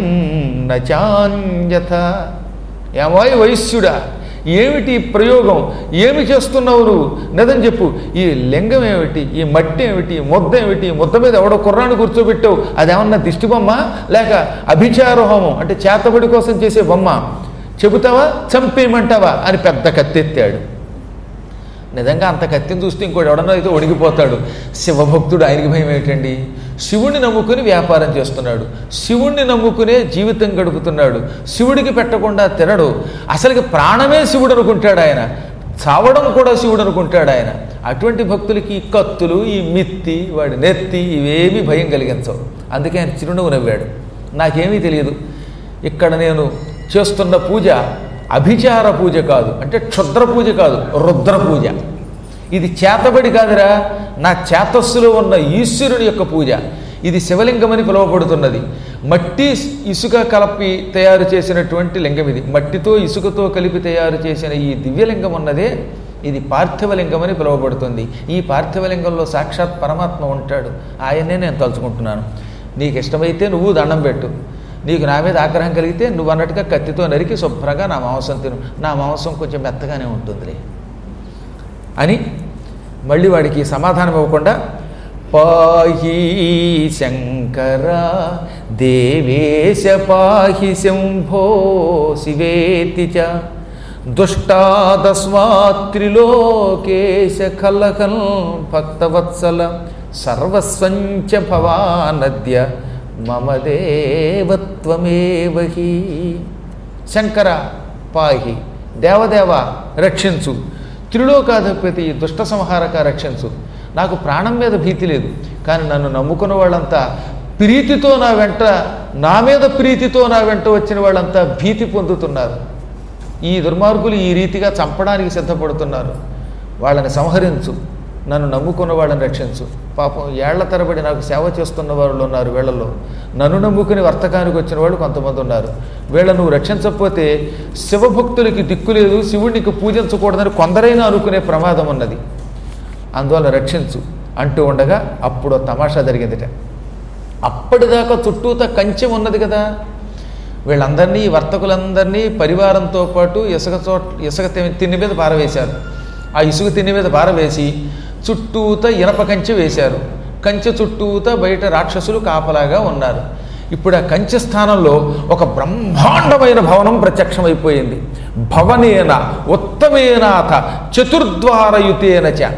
నచాన్యత ఏమోయ్ వైశ్యుడా ఏమిటి ఈ ప్రయోగం ఏమి చేస్తున్నావు నువ్వు నిజం చెప్పు ఈ లింగం ఏమిటి ఈ మట్టి ఏమిటి ఈ ముద్ద ఏమిటి ఈ ముద్ద మీద ఎవడో కుర్రాన్ని కూర్చోబెట్టావు అదేమన్నా దిష్టి బొమ్మ లేక అభిచార హోమం అంటే చేతబడి కోసం చేసే బొమ్మ చెబుతావా చంపేయమంటావా అని పెద్ద కత్తెత్తాడు నిజంగా అంత కత్తిని చూస్తే ఇంకోటి ఎవడన్నా అయితే ఒడిగిపోతాడు శివభక్తుడు ఆయనకి భయం ఏంటండి శివుణ్ణి నమ్ముకుని వ్యాపారం చేస్తున్నాడు శివుణ్ణి నమ్ముకునే జీవితం గడుపుతున్నాడు శివుడికి పెట్టకుండా తినడు అసలుకి ప్రాణమే శివుడు అనుకుంటాడు ఆయన చావడం కూడా శివుడు అనుకుంటాడు ఆయన అటువంటి భక్తులకి ఈ కత్తులు ఈ మిత్తి వాడి నెత్తి ఇవేమీ భయం కలిగించవు అందుకే ఆయన చిరునవ్వు నవ్వాడు నాకేమీ తెలియదు ఇక్కడ నేను చేస్తున్న పూజ అభిచార పూజ కాదు అంటే క్షుద్ర పూజ కాదు రుద్ర పూజ ఇది చేతబడి కాదురా నా చేతస్సులో ఉన్న ఈశ్వరుని యొక్క పూజ ఇది శివలింగమని పిలువబడుతున్నది మట్టి ఇసుక కలిపి తయారు చేసినటువంటి లింగం ఇది మట్టితో ఇసుకతో కలిపి తయారు చేసిన ఈ దివ్యలింగం ఉన్నదే ఇది పార్థివలింగం అని పిలువబడుతుంది ఈ పార్థివలింగంలో సాక్షాత్ పరమాత్మ ఉంటాడు ఆయన్నే నేను తలుచుకుంటున్నాను నీకు ఇష్టమైతే నువ్వు దండం పెట్టు నీకు నా మీద ఆగ్రహం కలిగితే నువ్వు అన్నట్టుగా కత్తితో నరికి శుభ్రంగా నా మాంసం తిను నా మాంసం కొంచెం మెత్తగానే ఉంటుందిలే అని మళ్ళీ వాడికి సమాధానం ఇవ్వకుండా పాహి శంకర దేవేశ పాహి శంభో శివేతి చ దుష్టాదస్మాత్రిలోకేశ కలకల్ భక్తవత్సల సర్వస్వంచ భవానద్య మమ దేవత్వమేవ హి శంకర పాహి దేవదేవ రక్షించు త్రిలోకాధిపతి దుష్ట సంహారక రక్షించు నాకు ప్రాణం మీద భీతి లేదు కానీ నన్ను నమ్ముకున్న వాళ్ళంతా ప్రీతితో నా వెంట నా మీద ప్రీతితో నా వెంట వచ్చిన వాళ్ళంతా భీతి పొందుతున్నారు ఈ దుర్మార్గులు ఈ రీతిగా చంపడానికి సిద్ధపడుతున్నారు వాళ్ళని సంహరించు నన్ను నమ్ముకున్న వాళ్ళని రక్షించు పాపం ఏళ్ల తరబడి నాకు సేవ చేస్తున్న వాళ్ళు ఉన్నారు వీళ్ళలో నన్ను నమ్ముకుని వర్తకానికి వచ్చిన వాళ్ళు కొంతమంది ఉన్నారు వీళ్ళ నువ్వు రక్షించకపోతే శివభక్తులకి దిక్కు లేదు శివుడికి పూజించకూడదని కొందరైనా అనుకునే ప్రమాదం ఉన్నది అందువల్ల రక్షించు అంటూ ఉండగా అప్పుడు ఓ తమాషా జరిగిందిట అప్పటిదాకా చుట్టూత కంచె ఉన్నది కదా వీళ్ళందరినీ ఈ వర్తకులందరినీ పరివారంతో పాటు ఇసుక చోట ఇసుక తి- తిన్ని మీద పారవేశారు ఆ ఇసుక తిన్ని మీద పారవేసి చుట్టూత ఇనప కంచె వేశారు కంచె చుట్టూత బయట రాక్షసులు కాపలాగా ఉన్నారు ఇప్పుడు ఆ కంచె స్థానంలో ఒక బ్రహ్మాండమైన భవనం ప్రత్యక్షమైపోయింది భవనేన ఉత్తమేనాథ చతుర్ద్వారయుతేన చ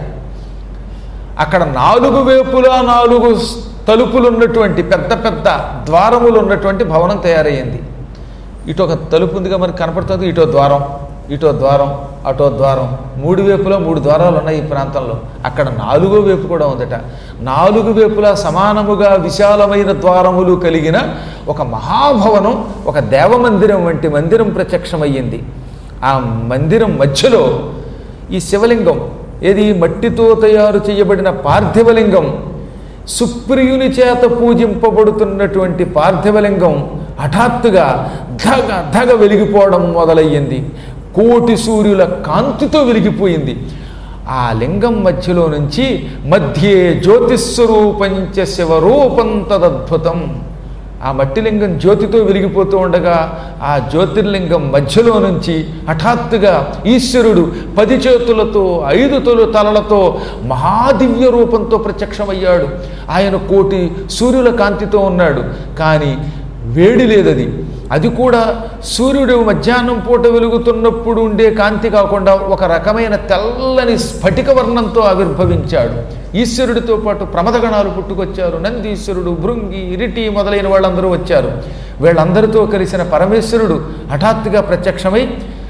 అక్కడ నాలుగు వైపులా నాలుగు స్- తలుపులు ఉన్నటువంటి పెద్ద పెద్ద ద్వారములు ఉన్నటువంటి భవనం తయారయ్యింది ఇటు ఒక తలుపు ఉందిగా మనకు కనపడుతుంది ఇటో ద్వారం ఇటో ద్వారం అటో ద్వారం మూడు వైపులా మూడు ద్వారాలు ఉన్నాయి ఈ ప్రాంతంలో అక్కడ నాలుగో వైపు కూడా ఉందట నాలుగు వైపులా సమానముగా విశాలమైన ద్వారములు కలిగిన ఒక మహాభవనం ఒక దేవమందిరం వంటి మందిరం ప్రత్యక్షమయ్యింది ఆ మందిరం మధ్యలో ఈ శివలింగం ఏది మట్టితో తయారు చేయబడిన పార్థివలింగం సుప్రియుని చేత పూజింపబడుతున్నటువంటి పార్థివలింగం హఠాత్తుగా ధగ ధగ వెలిగిపోవడం మొదలయ్యింది కోటి సూర్యుల కాంతితో వెలిగిపోయింది ఆ లింగం మధ్యలో నుంచి మధ్యే జ్యోతిస్వరూపంచ శివరూపం తదద్భుతం ఆ మట్టి లింగం జ్యోతితో వెలిగిపోతూ ఉండగా ఆ జ్యోతిర్లింగం మధ్యలో నుంచి హఠాత్తుగా ఈశ్వరుడు పది చేతులతో ఐదు తొలు తలలతో మహాదివ్య రూపంతో ప్రత్యక్షమయ్యాడు ఆయన కోటి సూర్యుల కాంతితో ఉన్నాడు కానీ వేడి లేదది అది కూడా సూర్యుడు మధ్యాహ్నం పూట వెలుగుతున్నప్పుడు ఉండే కాంతి కాకుండా ఒక రకమైన తెల్లని స్ఫటిక వర్ణంతో ఆవిర్భవించాడు ఈశ్వరుడితో పాటు ప్రమదగణాలు పుట్టుకొచ్చారు నందీశ్వరుడు భృంగి ఇరిటి మొదలైన వాళ్ళందరూ వచ్చారు వీళ్ళందరితో కలిసిన పరమేశ్వరుడు హఠాత్తుగా ప్రత్యక్షమై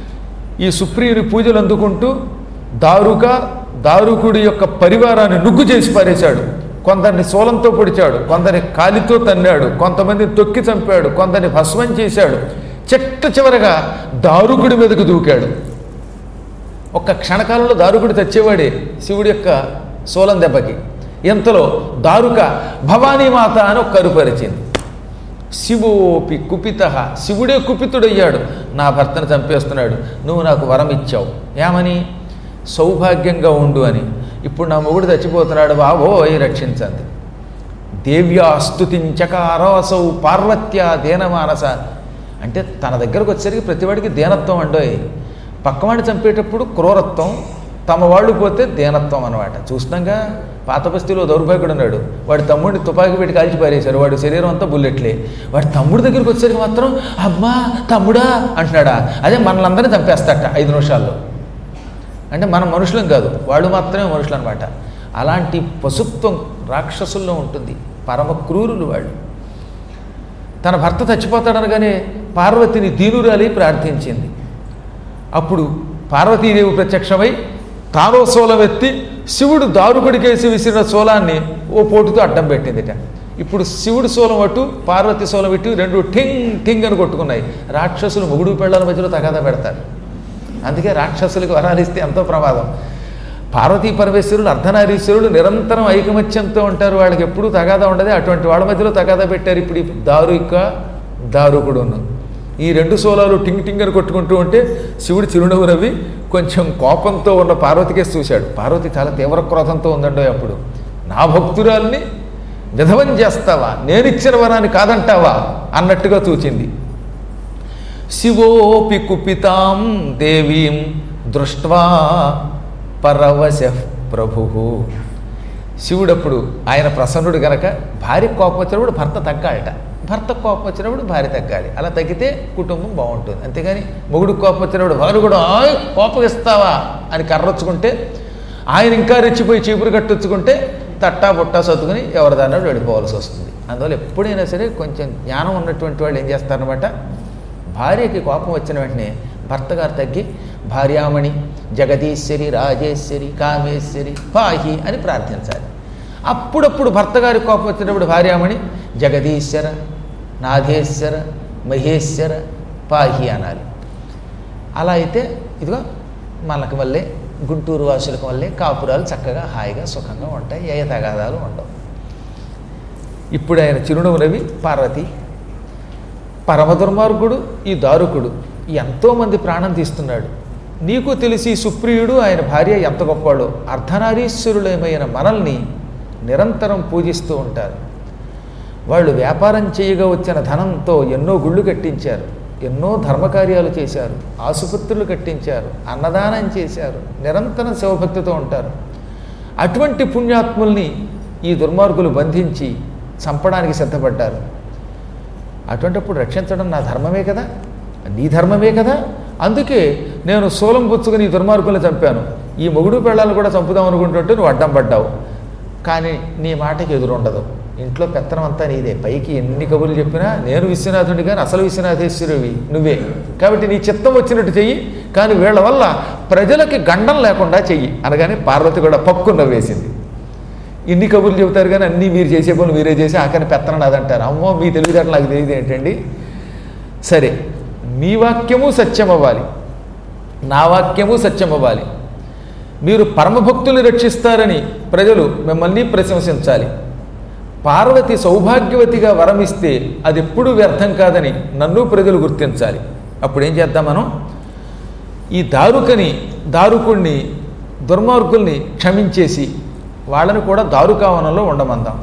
ఈ సుప్రియుని పూజలు అందుకుంటూ దారుక దారుకుడి యొక్క పరివారాన్ని నుగ్గు చేసి పారేశాడు కొందరిని శూలంతో పొడిచాడు కొందరిని కాలితో తన్నాడు కొంతమందిని తొక్కి చంపాడు కొందరిని భస్మం చేశాడు చెట్ట చివరగా దారుకుడి మీదకు దూకాడు ఒక్క క్షణకాలంలో దారుకుడు తెచ్చేవాడే శివుడి యొక్క శూలం దెబ్బకి ఇంతలో దారుక భవానీమాత అని ఒక కరుపరిచింది శివోపి కుపిత శివుడే కుపితుడయ్యాడు నా భర్తను చంపేస్తున్నాడు నువ్వు నాకు వరం ఇచ్చావు ఏమని సౌభాగ్యంగా ఉండు అని ఇప్పుడు నా మొగుడు చచ్చిపోతున్నాడు బాబోయ్ రక్షించండి దేవ్యా స్తుతించకారాసౌ పార్వత్యా దేనమానస అంటే తన దగ్గరకు వచ్చేసరికి ప్రతివాడికి దేనత్వం అండోయ్ పక్కవాడిని చంపేటప్పుడు క్రూరత్వం తమ వాళ్ళు పోతే దేనత్వం అనమాట చూసినాగా పాత బస్తీలో దౌర్భాగ్యుడు ఉన్నాడు వాడి తమ్ముడిని తుపాకీ పెట్టి కాల్చి పారేశారు వాడి శరీరం అంతా బుల్లెట్లే వాడి తమ్ముడి దగ్గరికి వచ్చేసరికి మాత్రం అమ్మా తమ్ముడా అంటున్నాడా అదే మనలందరినీ చంపేస్తాట ఐదు నిమిషాల్లో అంటే మనం మనుషులం కాదు వాళ్ళు మాత్రమే మనుషులు అనమాట అలాంటి పశుత్వం రాక్షసుల్లో ఉంటుంది పరమ క్రూరులు వాళ్ళు తన భర్త చచ్చిపోతాడనగానే పార్వతిని దీనురాలి ప్రార్థించింది అప్పుడు పార్వతీదేవి ప్రత్యక్షమై తానో శూలం ఎత్తి శివుడు దారుకుడికేసి విసిరిన శూలాన్ని ఓ పోటుతో అడ్డం పెట్టిందిట ఇప్పుడు శివుడు శూలం అటు పార్వతి శూలం ఇటు రెండు ఠింగ్ ఠింగ్ అని కొట్టుకున్నాయి రాక్షసులు మొగుడు పెళ్ళాల మధ్యలో తగాదా పెడతారు అందుకే రాక్షసులకు వరాలు ఇస్తే ఎంతో ప్రమాదం పార్వతీ పరమేశ్వరులు అర్ధనారీశ్వరులు నిరంతరం ఐకమత్యంతో ఉంటారు వాళ్ళకి ఎప్పుడూ తగాదా ఉండదు అటువంటి వాళ్ళ మధ్యలో తగాదా పెట్టారు ఇప్పుడు ఈ దారుక దారుకుడును ఈ రెండు సోలాలు టింగ్ టింగ్ అని కొట్టుకుంటూ ఉంటే శివుడు చిరునవ్వు నవ్వి కొంచెం కోపంతో ఉన్న పార్వతికే చూశాడు పార్వతి చాలా తీవ్ర క్రోధంతో ఉందండో అప్పుడు నా భక్తురాల్ని విధవం చేస్తావా నేనిచ్చిన వరాన్ని కాదంటావా అన్నట్టుగా చూచింది శివోపి కుపితాం దేవీం దృష్ట్వా పరవశ ప్రభు శివుడప్పుడు ఆయన ప్రసన్నుడు గనక భార్య కోపం వచ్చినప్పుడు భర్త తగ్గాలట భర్త కోపం వచ్చినప్పుడు భార్య తగ్గాలి అలా తగ్గితే కుటుంబం బాగుంటుంది అంతేగాని మొగుడు కోపం వచ్చినప్పుడు భార్య కూడా "ఆయ్, కోపం ఇస్తావా అని కర్రొచ్చుకుంటే ఆయన ఇంకా రెచ్చిపోయి చీపురు కట్టొచ్చుకుంటే తట్టా బుట్టా సర్దుకుని ఎవరిదాన్నో వెళ్ళిపోవాల్సి వస్తుంది అందువల్ల ఎప్పుడైనా సరే కొంచెం జ్ఞానం ఉన్నటువంటి వాళ్ళు ఏం చేస్తారనమాట భార్యకి కోపం వచ్చిన వెంటనే భర్త గారు తగ్గి భార్యామణి జగదీశ్వరి రాజేశ్వరి కామేశ్వరి పాహి అని ప్రార్థించాలి అప్పుడప్పుడు భర్త గారి కోపం వచ్చినప్పుడు భార్యామణి జగదీశ్వర నాథేశ్వర మహేశ్వర పాహి అనాలి అలా అయితే ఇదిగో మనకి వల్లే
గుంటూరు వాసులకు వల్లే కాపురాలు చక్కగా హాయిగా సుఖంగా ఉంటాయి ఏ తగాదాలు ఉండవు
ఇప్పుడు ఆయన చిరునవ్వు నవ్వి పార్వతి పరమ దుర్మార్గుడు ఈ దారుకుడు ఎంతోమంది ప్రాణం తీస్తున్నాడు నీకు తెలిసి సుప్రియుడు ఆయన భార్య ఎంత గొప్పవాడో అర్ధనారీశ్వరులమైన మనల్ని నిరంతరం పూజిస్తూ ఉంటారు వాళ్ళు వ్యాపారం చేయగా వచ్చిన ధనంతో ఎన్నో గుళ్ళు కట్టించారు ఎన్నో ధర్మకార్యాలు చేశారు ఆసుపత్రులు కట్టించారు అన్నదానం చేశారు నిరంతరం శివభక్తితో ఉంటారు అటువంటి పుణ్యాత్ముల్ని ఈ దుర్మార్గులు బంధించి చంపడానికి సిద్ధపడ్డారు అటువంటిప్పుడు రక్షించడం నా ధర్మమే కదా నీ ధర్మమే కదా అందుకే నేను శూలం పుచ్చుకుని ఈ దుర్మార్గుల్ని చంపాను ఈ మొగుడు పెళ్ళాలను కూడా చంపుదాం అనుకుంటుంటే నువ్వు అడ్డం పడ్డావు కానీ నీ మాటకి ఎదురుండదు ఇంట్లో పెత్తనం అంతా నీదే పైకి ఎన్ని కబుర్లు చెప్పినా నేను విశ్వనాథుడి కానీ అసలు విశ్వనాథేశ్వరువి నువ్వే కాబట్టి నీ చిత్తం వచ్చినట్టు చెయ్యి కానీ వీళ్ళ వల్ల ప్రజలకి గండం లేకుండా చెయ్యి అనగానే పార్వతి కూడా పక్కు నవ్వేసింది ఇన్ని కబుర్లు చెబుతారు కానీ అన్నీ మీరు చేసే పనులు మీరే చేసి ఆఖరి పెత్తనం నాదంటారు అమ్మో మీ తెలివితేటలు నాకు తెలియదు ఏంటండి సరే మీ వాక్యము సత్యం అవ్వాలి నా వాక్యము సత్యం అవ్వాలి మీరు పరమభక్తుల్ని రక్షిస్తారని ప్రజలు మిమ్మల్ని ప్రశంసించాలి పార్వతి సౌభాగ్యవతిగా వరమిస్తే అది ఎప్పుడూ వ్యర్థం కాదని నన్ను ప్రజలు గుర్తించాలి అప్పుడు ఏం చేద్దాం మనం ఈ దారుకని దారుకుణ్ణి దుర్మార్గుల్ని క్షమించేసి వాళ్ళని కూడా దారుకావనంలో ఉండమందాం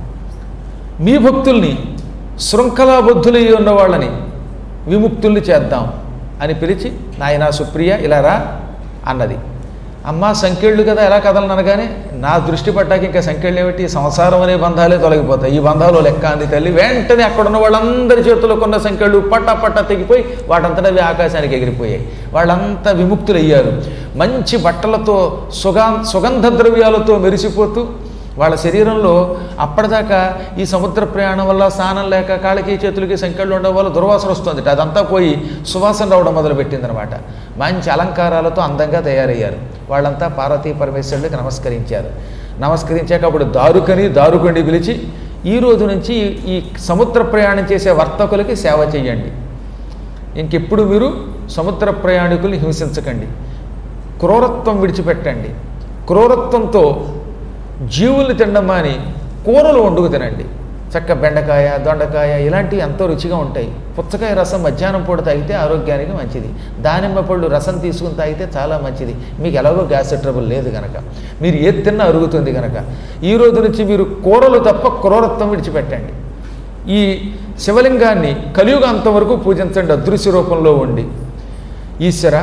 మీ భక్తుల్ని శృంఖలాబద్ధులై ఉన్న వాళ్ళని విముక్తుల్ని చేద్దాం అని పిలిచి నాయనా సుప్రియ ఇలా రా అన్నది అమ్మ సంఖ్యళ్ళు కదా ఎలా కదలను అనగానే నా దృష్టి పడ్డాక ఇంకా సంఖ్యళ్ళు ఏమిటి సంసారం అనే బంధాలే తొలగిపోతాయి ఈ బంధాలు లెక్క అంది తల్లి వెంటనే అక్కడ ఉన్న వాళ్ళందరి చేతుల్లో కొన్న సంఖ్యళ్ళు పట్ట పట్ట తెగిపోయి వాటంతటా అవి ఆకాశానికి ఎగిరిపోయాయి వాళ్ళంతా విముక్తులయ్యారు మంచి బట్టలతో సుగా సుగంధ ద్రవ్యాలతో మెరిసిపోతూ వాళ్ళ శరీరంలో అప్పటిదాకా ఈ సముద్ర ప్రయాణం వల్ల స్నానం లేక కాళ్ళకి చేతులకి సంఖ్యలు ఉండడం వల్ల దుర్వాసన వస్తుంది అదంతా పోయి సువాసన రావడం మొదలుపెట్టిందనమాట మంచి అలంకారాలతో అందంగా తయారయ్యారు వాళ్ళంతా పార్వతీ పరమేశ్వరుడికి నమస్కరించారు నమస్కరించాక అప్పుడు దారుకని దారుకుని పిలిచి ఈ రోజు నుంచి ఈ సముద్ర ప్రయాణం చేసే వర్తకులకి సేవ చేయండి ఇంకెప్పుడు మీరు సముద్ర ప్రయాణికుల్ని హింసించకండి క్రూరత్వం విడిచిపెట్టండి క్రూరత్వంతో జీవుల్ని తినడం మాని కూరలు వండుకు తినండి చక్క బెండకాయ దొండకాయ ఇలాంటివి ఎంతో రుచిగా ఉంటాయి పుచ్చకాయ రసం మధ్యాహ్నం పూట తాగితే ఆరోగ్యానికి మంచిది దానిమ్మ పళ్ళు రసం తీసుకుని తాగితే చాలా మంచిది మీకు ఎలాగో గ్యాస్ ట్రబుల్ లేదు కనుక మీరు ఏది తిన్నా అరుగుతుంది కనుక ఈ రోజు నుంచి మీరు కూరలు తప్ప క్రూరత్వం విడిచిపెట్టండి ఈ శివలింగాన్ని కలియుగాంతం వరకు పూజించండి అదృశ్య రూపంలో ఉండి ఈశ్వర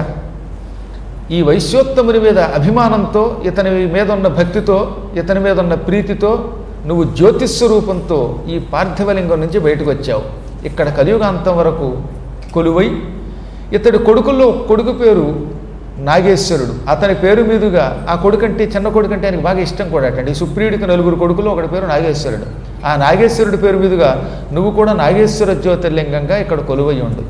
ఈ వైశ్యోత్తముని మీద అభిమానంతో ఇతని మీద ఉన్న భక్తితో ఇతని మీద ఉన్న ప్రీతితో నువ్వు జ్యోతిస్వరూపంతో ఈ పార్థివలింగం నుంచి బయటకు వచ్చావు ఇక్కడ కలియుగాంతం వరకు కొలువై ఇతడి కొడుకుల్లో ఒక కొడుకు పేరు నాగేశ్వరుడు అతని పేరు మీదుగా ఆ కొడుకంటే చిన్న కొడుకంటే ఆయనకి బాగా ఇష్టం కూడా అటండి సుప్రియుడికి నలుగురు కొడుకులు ఒకటి పేరు నాగేశ్వరుడు ఆ నాగేశ్వరుడి పేరు మీదుగా నువ్వు కూడా నాగేశ్వర జ్యోతిర్లింగంగా ఇక్కడ కొలువై ఉండు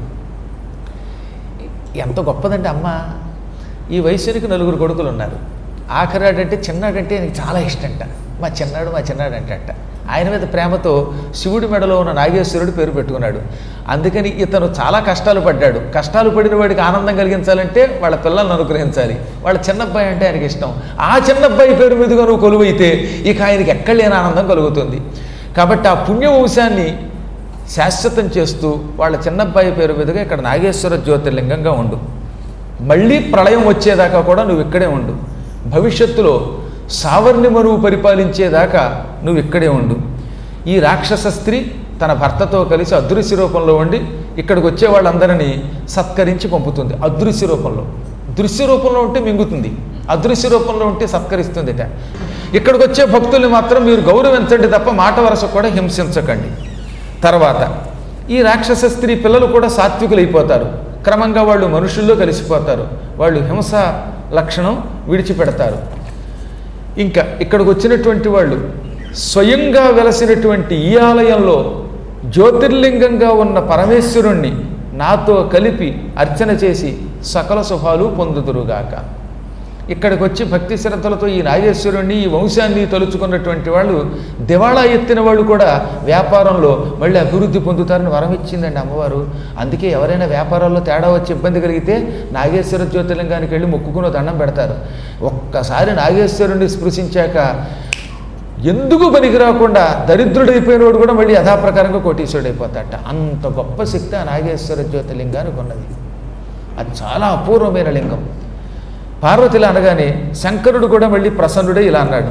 ఎంత గొప్పదండి అమ్మ ఈ వయసునికి నలుగురు కొడుకులు ఉన్నారు ఆఖరాడంటే చిన్నాడంటే ఆయనకి చాలా ఇష్టంట మా చిన్నాడు మా చిన్నాడు అంటంట ఆయన మీద ప్రేమతో శివుడి మెడలో ఉన్న నాగేశ్వరుడు పేరు పెట్టుకున్నాడు అందుకని ఇతను చాలా కష్టాలు పడ్డాడు కష్టాలు పడిన వాడికి ఆనందం కలిగించాలంటే వాళ్ళ పిల్లల్ని అనుగ్రహించాలి వాళ్ళ చిన్నబ్బాయి అంటే ఆయనకి ఇష్టం ఆ చిన్నబ్బాయి పేరు మీదుగా నువ్వు కొలువైతే ఇక ఆయనకి ఎక్కడ లేని ఆనందం కలుగుతుంది కాబట్టి ఆ పుణ్య వంశాన్ని శాశ్వతం చేస్తూ వాళ్ళ చిన్నబ్బాయి పేరు మీదుగా ఇక్కడ నాగేశ్వర జ్యోతిర్లింగంగా ఉండు మళ్ళీ ప్రళయం వచ్చేదాకా కూడా నువ్వు ఇక్కడే ఉండు భవిష్యత్తులో సావర్ణి మనువు పరిపాలించేదాకా నువ్వు ఇక్కడే ఉండు ఈ రాక్షస స్త్రీ తన భర్తతో కలిసి అదృశ్య రూపంలో ఉండి ఇక్కడికి వచ్చే వాళ్ళందరినీ సత్కరించి పంపుతుంది అదృశ్య రూపంలో దృశ్య రూపంలో ఉంటే మింగుతుంది అదృశ్య రూపంలో ఉంటే సత్కరిస్తుందిట ఇక్కడికి వచ్చే భక్తుల్ని మాత్రం మీరు గౌరవించండి తప్ప మాట వరస కూడా హింసించకండి తర్వాత ఈ రాక్షస స్త్రీ పిల్లలు కూడా సాత్వికులైపోతారు క్రమంగా వాళ్ళు మనుషుల్లో కలిసిపోతారు వాళ్ళు హింస లక్షణం విడిచిపెడతారు ఇంకా ఇక్కడికి వచ్చినటువంటి వాళ్ళు స్వయంగా వెలసినటువంటి ఈ ఆలయంలో జ్యోతిర్లింగంగా ఉన్న పరమేశ్వరుణ్ణి నాతో కలిపి అర్చన చేసి సకల శుభాలు పొందుదురుగాక ఇక్కడికి వచ్చి భక్తి శ్రద్ధలతో ఈ నాగేశ్వరుణ్ణి ఈ వంశాన్ని తలుచుకున్నటువంటి వాళ్ళు దివాళా ఎత్తిన వాళ్ళు కూడా వ్యాపారంలో మళ్ళీ అభివృద్ధి పొందుతారని వరం ఇచ్చిందండి అమ్మవారు అందుకే ఎవరైనా వ్యాపారాల్లో తేడా వచ్చి ఇబ్బంది కలిగితే నాగేశ్వర జ్యోతిర్లింగానికి వెళ్ళి మొక్కుకుని దండం పెడతారు ఒక్కసారి నాగేశ్వరుణ్ణి స్పృశించాక ఎందుకు పనికి రాకుండా దరిద్రుడైపోయినవాడు కూడా మళ్ళీ యథాప్రకారంగా కోటీశ్వరుడు అయిపోతాడట అంత గొప్ప శక్తి ఆ నాగేశ్వర జ్యోతిర్లింగానికి ఉన్నది అది చాలా అపూర్వమైన లింగం పార్వతిలా అనగానే శంకరుడు కూడా మళ్ళీ ప్రసన్నుడే ఇలా అన్నాడు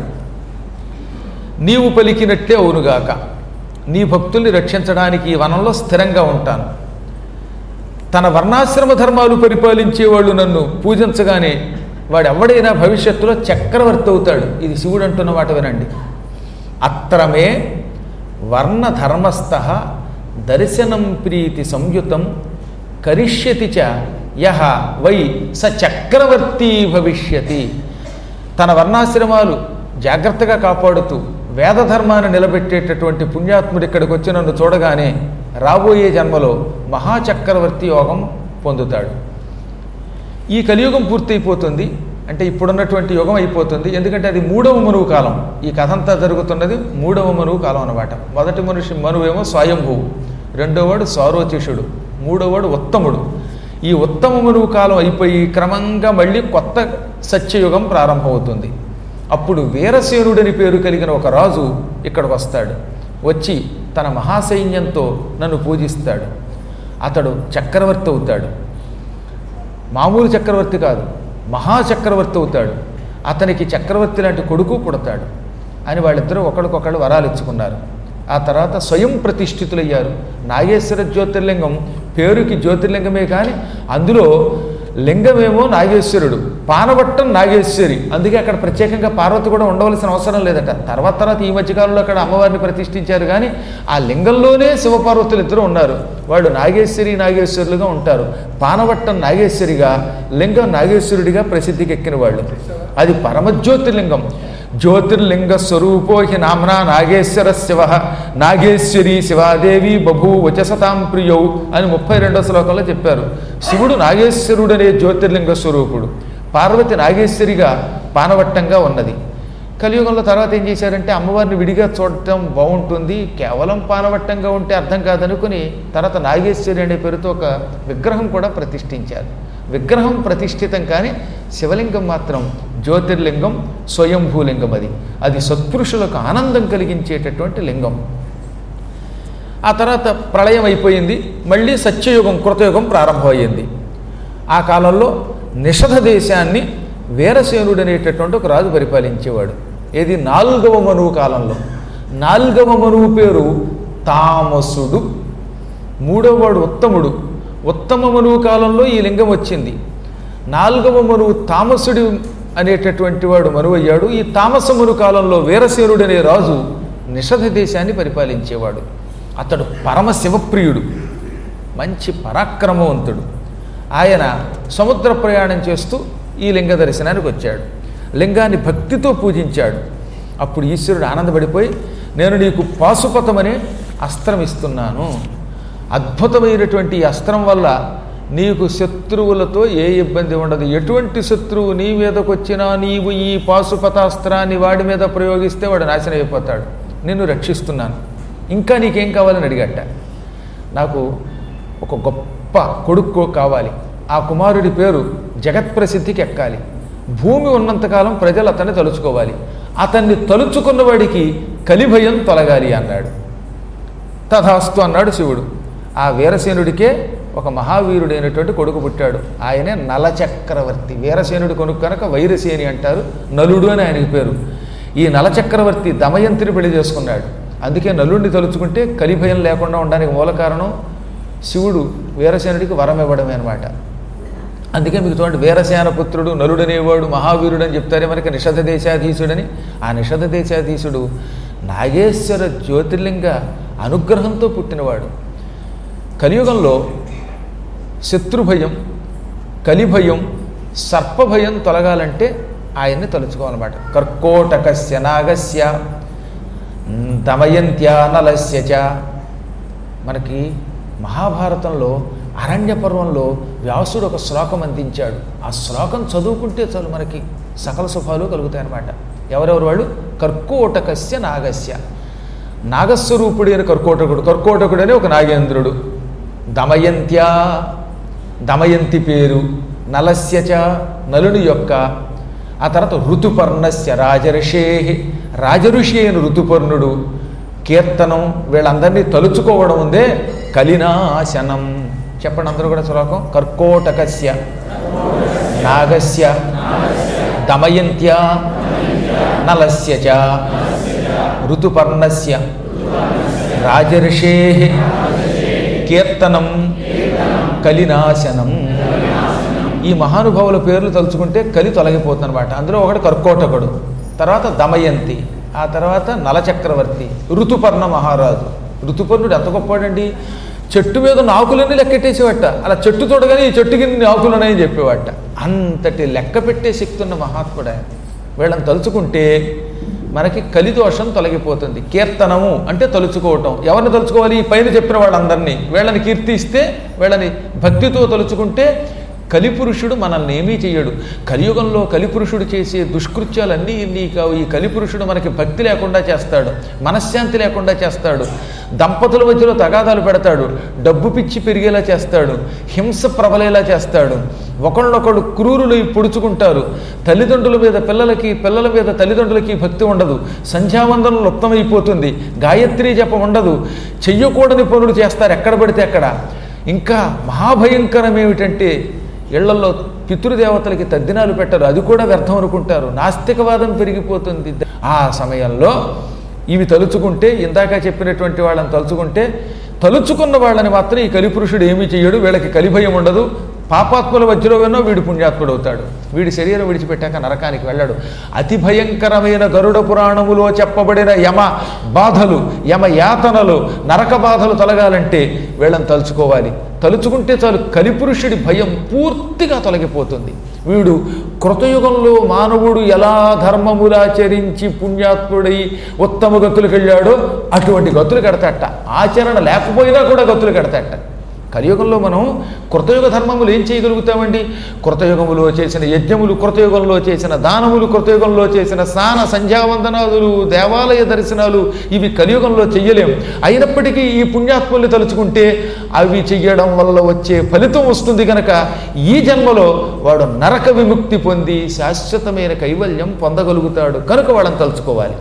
నీవు పలికినట్టే అవునుగాక నీ భక్తుల్ని రక్షించడానికి ఈ వనంలో స్థిరంగా ఉంటాను తన వర్ణాశ్రమ ధర్మాలు పరిపాలించేవాళ్ళు నన్ను పూజించగానే వాడు ఎవడైనా భవిష్యత్తులో చక్రవర్తి అవుతాడు ఇది శివుడు అంటున్న మాట వినండి అత్రమే వర్ణధర్మస్థ దర్శనం ప్రీతి సంయుతం కరిష్యతి చ యహ వై స చక్రవర్తి భవిష్యతి తన వర్ణాశ్రమాలు జాగ్రత్తగా కాపాడుతూ వేదధర్మాన్ని నిలబెట్టేటటువంటి పుణ్యాత్ముడు ఇక్కడికి వచ్చి నన్ను చూడగానే రాబోయే జన్మలో మహాచక్రవర్తి యోగం పొందుతాడు ఈ కలియుగం పూర్తయిపోతుంది అంటే ఇప్పుడున్నటువంటి యుగం అయిపోతుంది ఎందుకంటే అది మూడవ మనువు కాలం ఈ కథ అంతా జరుగుతున్నది మూడవ మనువు కాలం అనమాట మొదటి మనిషి మనువేమో స్వయంభువు రెండోవాడు సారోచిషుడు మూడోవాడు ఉత్తముడు ఈ ఉత్తమ మనువు కాలం అయిపోయి క్రమంగా మళ్ళీ కొత్త సత్యయుగం ప్రారంభమవుతుంది అప్పుడు వీరసేనుడని పేరు కలిగిన ఒక రాజు ఇక్కడికి వస్తాడు వచ్చి తన మహాసైన్యంతో నన్ను పూజిస్తాడు అతడు చక్రవర్తి అవుతాడు మామూలు చక్రవర్తి కాదు మహాచక్రవర్తి అవుతాడు అతనికి చక్రవర్తి లాంటి కొడుకు పుడతాడు అని వాళ్ళిద్దరూ ఒకరికొకళ్ళు వరాలు ఇచ్చుకున్నారు ఆ తర్వాత స్వయం ప్రతిష్ఠితులయ్యారు నాగేశ్వర జ్యోతిర్లింగం పేరుకి జ్యోతిర్లింగమే కానీ అందులో లింగమేమో నాగేశ్వరుడు పానవట్టం నాగేశ్వరి అందుకే అక్కడ ప్రత్యేకంగా పార్వతి కూడా ఉండవలసిన అవసరం లేదట తర్వాత తర్వాత ఈ మధ్యకాలంలో అక్కడ అమ్మవారిని ప్రతిష్ఠించారు కానీ ఆ లింగంలోనే శివపార్వతులు ఇద్దరు ఉన్నారు వాళ్ళు నాగేశ్వరి నాగేశ్వరులుగా ఉంటారు పానవట్టం నాగేశ్వరిగా లింగం నాగేశ్వరుడిగా ప్రసిద్ధికి ఎక్కిన వాళ్ళు అది పరమజ్యోతిర్లింగం జ్యోతిర్లింగ స్వరూపో హి నామ్నా నాగేశ్వర శివ నాగేశ్వరి శివాదేవి బభూ వచసతాం ప్రియౌ అని ముప్పై రెండో శ్లోకంలో చెప్పారు శివుడు నాగేశ్వరుడనే జ్యోతిర్లింగ స్వరూపుడు పార్వతి నాగేశ్వరిగా పానవట్టంగా ఉన్నది కలియుగంలో తర్వాత ఏం చేశారంటే అమ్మవారిని విడిగా చూడటం బాగుంటుంది కేవలం పానవట్టంగా ఉంటే అర్థం కాదనుకుని తర్వాత నాగేశ్వరి అనే పేరుతో ఒక విగ్రహం కూడా ప్రతిష్ఠించారు విగ్రహం ప్రతిష్ఠితం కానీ శివలింగం మాత్రం జ్యోతిర్లింగం స్వయంభూలింగం అది అది సత్పురుషులకు ఆనందం కలిగించేటటువంటి లింగం ఆ తర్వాత ప్రళయం అయిపోయింది మళ్ళీ సత్యయుగం కృతయుగం ప్రారంభమయ్యింది ఆ కాలంలో నిషధ దేశాన్ని వీరసేనుడు అనేటటువంటి ఒక రాజు పరిపాలించేవాడు ఏది నాలుగవ మనువు కాలంలో నాలుగవ మనువు పేరు తామసుడు మూడవవాడు ఉత్తముడు ఉత్తమ మనువు కాలంలో ఈ లింగం వచ్చింది నాలుగవ మనువు తామసుడు అనేటటువంటి వాడు మనువయ్యాడు ఈ తామస మను కాలంలో వీరసేనుడు అనే రాజు నిషధ దేశాన్ని పరిపాలించేవాడు అతడు పరమ శివప్రియుడు మంచి పరాక్రమవంతుడు ఆయన సముద్ర ప్రయాణం చేస్తూ ఈ లింగ దర్శనానికి వచ్చాడు లింగాన్ని భక్తితో పూజించాడు అప్పుడు ఈశ్వరుడు ఆనందపడిపోయి నేను నీకు పాశుపతమనే అస్త్రం ఇస్తున్నాను అద్భుతమైనటువంటి ఈ అస్త్రం వల్ల నీకు శత్రువులతో ఏ ఇబ్బంది ఉండదు ఎటువంటి శత్రువు నీ మీదకి వచ్చినా నీవు ఈ పాశుపతాస్త్రాన్ని వాడి మీద ప్రయోగిస్తే వాడు నాశనం అయిపోతాడు నిన్ను రక్షిస్తున్నాను ఇంకా నీకేం కావాలని అడిగట నాకు ఒక గొప్ప కొడుకు కావాలి ఆ కుమారుడి పేరు జగత్ప్రసిద్ధికి ఎక్కాలి భూమి ఉన్నంతకాలం ప్రజలు అతన్ని తలుచుకోవాలి అతన్ని తలుచుకున్నవాడికి కలిభయం తొలగాలి అన్నాడు తథాస్తు అన్నాడు శివుడు ఆ వీరసేనుడికే ఒక మహావీరుడైనటువంటి కొడుకు పుట్టాడు ఆయనే నలచక్రవర్తి వీరసేనుడి కొనుక్కు కనుక వైరసేని అంటారు నలుడు అని ఆయనకి పేరు ఈ నలచక్రవర్తి దమయంతిని పెళ్లి చేసుకున్నాడు అందుకే నలుడిని తలుచుకుంటే కలిభయం లేకుండా ఉండడానికి మూల కారణం శివుడు వీరసేనుడికి వరం ఇవ్వడమే అనమాట అందుకే మీకు చూడండి వీరసేన పుత్రుడు నలుడనేవాడు మహావీరుడు అని చెప్తారే మనకి నిషధ దేశాధీశుడని ఆ నిషధ దేశాధీశుడు నాగేశ్వర జ్యోతిర్లింగ అనుగ్రహంతో పుట్టినవాడు కలియుగంలో శత్రుభయం కలిభయం సర్పభయం తొలగాలంటే ఆయన్ని తలుచుకోవాలన్నమాట కర్కోటకస్య నాగస్య దమయంత్యా నలస్య చ మనకి మహాభారతంలో అరణ్య పర్వంలో వ్యాసుడు ఒక శ్లోకం అందించాడు ఆ శ్లోకం చదువుకుంటే చాలు మనకి సకల శుభాలు కలుగుతాయన్నమాట ఎవరెవరు వాళ్ళు కర్కోటకస్య నాగస్య నాగస్వరూపుడి అని కర్కోటకుడు కర్కోటకుడు అని ఒక నాగేంద్రుడు దమయంత్యా దమయంతి పేరు నలస్యచ నలుని యొక్క ఆ తర్వాత ఋతుపర్ణస్య రాజర్షే రాజఋషి అయిన ఋతుపర్ణుడు కీర్తనం వీళ్ళందరినీ తలుచుకోవడం ఉందే కలినాశనం చెప్పండి అందరూ కూడా శ్లోకం కర్కోటకస్య నాగస్య దమయంత్య నలస్య చ ఋతుపర్ణస్య రాజర్షే కీర్తనం కలినాశనం ఈ మహానుభావుల పేర్లు తలుచుకుంటే కలి తొలగిపోతుందన్నమాట అందులో ఒకటి కర్కోటకుడు తర్వాత దమయంతి ఆ తర్వాత నలచక్రవర్తి ఋతుపర్ణ మహారాజు ఋతుపర్ణుడు ఎంత గొప్పవాడండి చెట్టు మీద ఉన్న ఆకులన్నీ లెక్కెట్టేసేవాట అలా చెట్టు చూడగానే ఈ చెట్టుకి ఇన్ని ఆకులు ఉన్నాయని చెప్పేవాట అంతటి లెక్క పెట్టే శక్తి ఉన్న మహాత్ముడు ఆయన వీళ్ళని తలుచుకుంటే మనకి కలిదోషం తొలగిపోతుంది కీర్తనము అంటే తలుచుకోవటం ఎవరిని తలుచుకోవాలి ఈ పైన చెప్పిన వాళ్ళందరినీ వీళ్ళని కీర్తిస్తే వీళ్ళని భక్తితో తలుచుకుంటే కలిపురుషుడు మనల్ని ఏమీ చెయ్యడు కలియుగంలో కలిపురుషుడు చేసే దుష్కృత్యాలన్నీ ఇన్ని కావు ఈ కలిపురుషుడు మనకి భక్తి లేకుండా చేస్తాడు మనశ్శాంతి లేకుండా చేస్తాడు దంపతుల మధ్యలో తగాదాలు పెడతాడు డబ్బు పిచ్చి పెరిగేలా చేస్తాడు హింస ప్రబలేలా చేస్తాడు ఒకళ్ళొకళ్ళు క్రూరులై పొడుచుకుంటారు తల్లిదండ్రుల మీద పిల్లలకి పిల్లల మీద తల్లిదండ్రులకి భక్తి ఉండదు సంధ్యావందనం లుప్తమైపోతుంది గాయత్రీ జపం ఉండదు చెయ్యకూడని పనులు చేస్తారు ఎక్కడ పడితే అక్కడ ఇంకా మహాభయంకరం ఏమిటంటే ఇళ్లలో పితృదేవతలకి తద్దినాలు పెట్టరు అది కూడా వ్యర్థం అనుకుంటారు నాస్తికవాదం పెరిగిపోతుంది ఆ సమయంలో ఇవి తలుచుకుంటే ఇందాక చెప్పినటువంటి వాళ్ళని తలుచుకుంటే తలుచుకున్న వాళ్ళని మాత్రం ఈ కలిపురుషుడు ఏమీ చెయ్యడు వీళ్ళకి కలిభయం ఉండదు పాపాత్ముల మధ్యలో విన్నో వీడు పుణ్యాత్ముడు అవుతాడు వీడి శరీరం విడిచిపెట్టాక నరకానికి వెళ్ళాడు అతి భయంకరమైన గరుడ పురాణములో చెప్పబడిన యమ బాధలు యమ యాతనలు నరక బాధలు తొలగాలంటే వీళ్ళని తలుచుకోవాలి తలుచుకుంటే చాలు కలిపురుషుడి భయం పూర్తిగా తొలగిపోతుంది వీడు కృతయుగంలో మానవుడు ఎలా ధర్మములాచరించి పుణ్యాత్ముడై ఉత్తమ గతులకు వెళ్ళాడో అటువంటి గతులు కడతాట ఆచరణ లేకపోయినా కూడా గతులు కడతాట కలియుగంలో మనం కృతయుగ ధర్మములు ఏం చేయగలుగుతామండి కృతయుగములో చేసిన యజ్ఞములు కృతయుగంలో చేసిన దానములు కృతయుగంలో చేసిన స్నాన సంధ్యావందనాదులు దేవాలయ దర్శనాలు ఇవి కలియుగంలో చెయ్యలేం అయినప్పటికీ ఈ పుణ్యాత్ముల్ని తలుచుకుంటే అవి చెయ్యడం వల్ల వచ్చే ఫలితం వస్తుంది కనుక ఈ జన్మలో వాడు నరక విముక్తి పొంది శాశ్వతమైన కైవల్యం పొందగలుగుతాడు కనుక వాళ్ళని తలుచుకోవాలి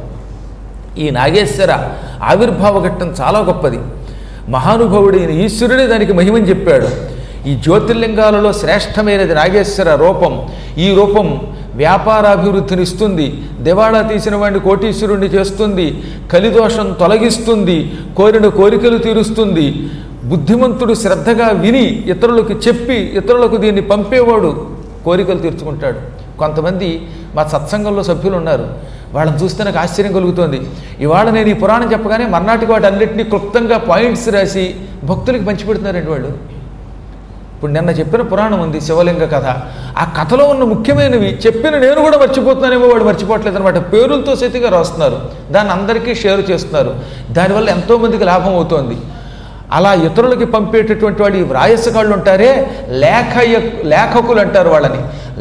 ఈ నాగేశ్వర ఆవిర్భావ ఘట్టం చాలా గొప్పది మహానుభావుడైన ఈశ్వరుడే దానికి మహిమని చెప్పాడు ఈ జ్యోతిర్లింగాలలో శ్రేష్టమైనది నాగేశ్వర రూపం ఈ రూపం వ్యాపారాభివృద్ధిని ఇస్తుంది దివాళా తీసిన వాడిని కోటీశ్వరుణ్ణి చేస్తుంది కలిదోషం తొలగిస్తుంది కోరిన కోరికలు తీరుస్తుంది బుద్ధిమంతుడు శ్రద్ధగా విని ఇతరులకు చెప్పి ఇతరులకు దీన్ని పంపేవాడు కోరికలు తీర్చుకుంటాడు కొంతమంది మా సత్సంగంలో సభ్యులు ఉన్నారు వాళ్ళని చూస్తే నాకు ఆశ్చర్యం కలుగుతోంది ఇవాళ నేను ఈ పురాణం చెప్పగానే మర్నాటికి వాటి అన్నింటినీ క్లుప్తంగా పాయింట్స్ రాసి భక్తులకి పంచిపెడుతున్నారండి వాళ్ళు ఇప్పుడు నిన్న చెప్పిన పురాణం ఉంది శివలింగ కథ ఆ కథలో ఉన్న ముఖ్యమైనవి చెప్పిన నేను కూడా మర్చిపోతున్నానేమో వాడు మర్చిపోవట్లేదు అనమాట పేరులతో సైతంగా రాస్తున్నారు దాన్ని అందరికీ షేర్ చేస్తున్నారు దానివల్ల ఎంతోమందికి లాభం అవుతోంది అలా ఇతరులకి పంపేటటువంటి వాళ్ళు ఈ వ్రాయసగాళ్ళు ఉంటారే లేఖయ లేఖకులు అంటారు వాళ్ళని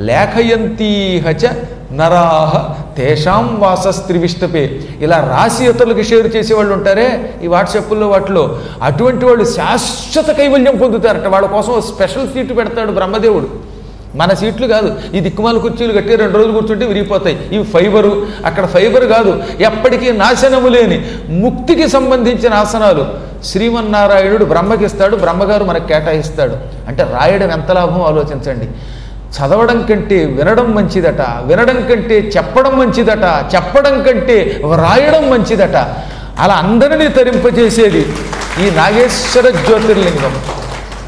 లేఖయంతీహచ నరాహ తేషాం వాసస్త్రివిష్టపే ఇలా రాసి ఇతరులకు షేర్ చేసేవాళ్ళు ఉంటారే ఈ వాట్సాప్లో వాటిలో అటువంటి వాళ్ళు శాశ్వత కైవల్యం పొందుతారట వాళ్ళ కోసం ఓ స్పెషల్ సీటు పెడతాడు బ్రహ్మదేవుడు మన సీట్లు కాదు ఈ దిక్కుమాల కుర్చీలు కట్టి రెండు రోజులు కూర్చుంటే విరిగిపోతాయి ఇవి ఫైబరు అక్కడ ఫైబర్ కాదు ఎప్పటికీ నాశనము లేని ముక్తికి సంబంధించిన ఆసనాలు శ్రీమన్నారాయణుడు బ్రహ్మకిస్తాడు బ్రహ్మగారు మనకు కేటాయిస్తాడు అంటే రాయడం ఎంత లాభం ఆలోచించండి చదవడం కంటే వినడం మంచిదట వినడం కంటే చెప్పడం మంచిదట చెప్పడం కంటే వ్రాయడం మంచిదట అలా అందరినీ తరింపజేసేది ఈ నాగేశ్వర జ్యోతిర్లింగం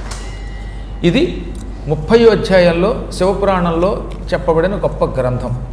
ఇది ముప్పై అధ్యాయంలో శివపురాణంలో చెప్పబడిన గొప్ప గ్రంథం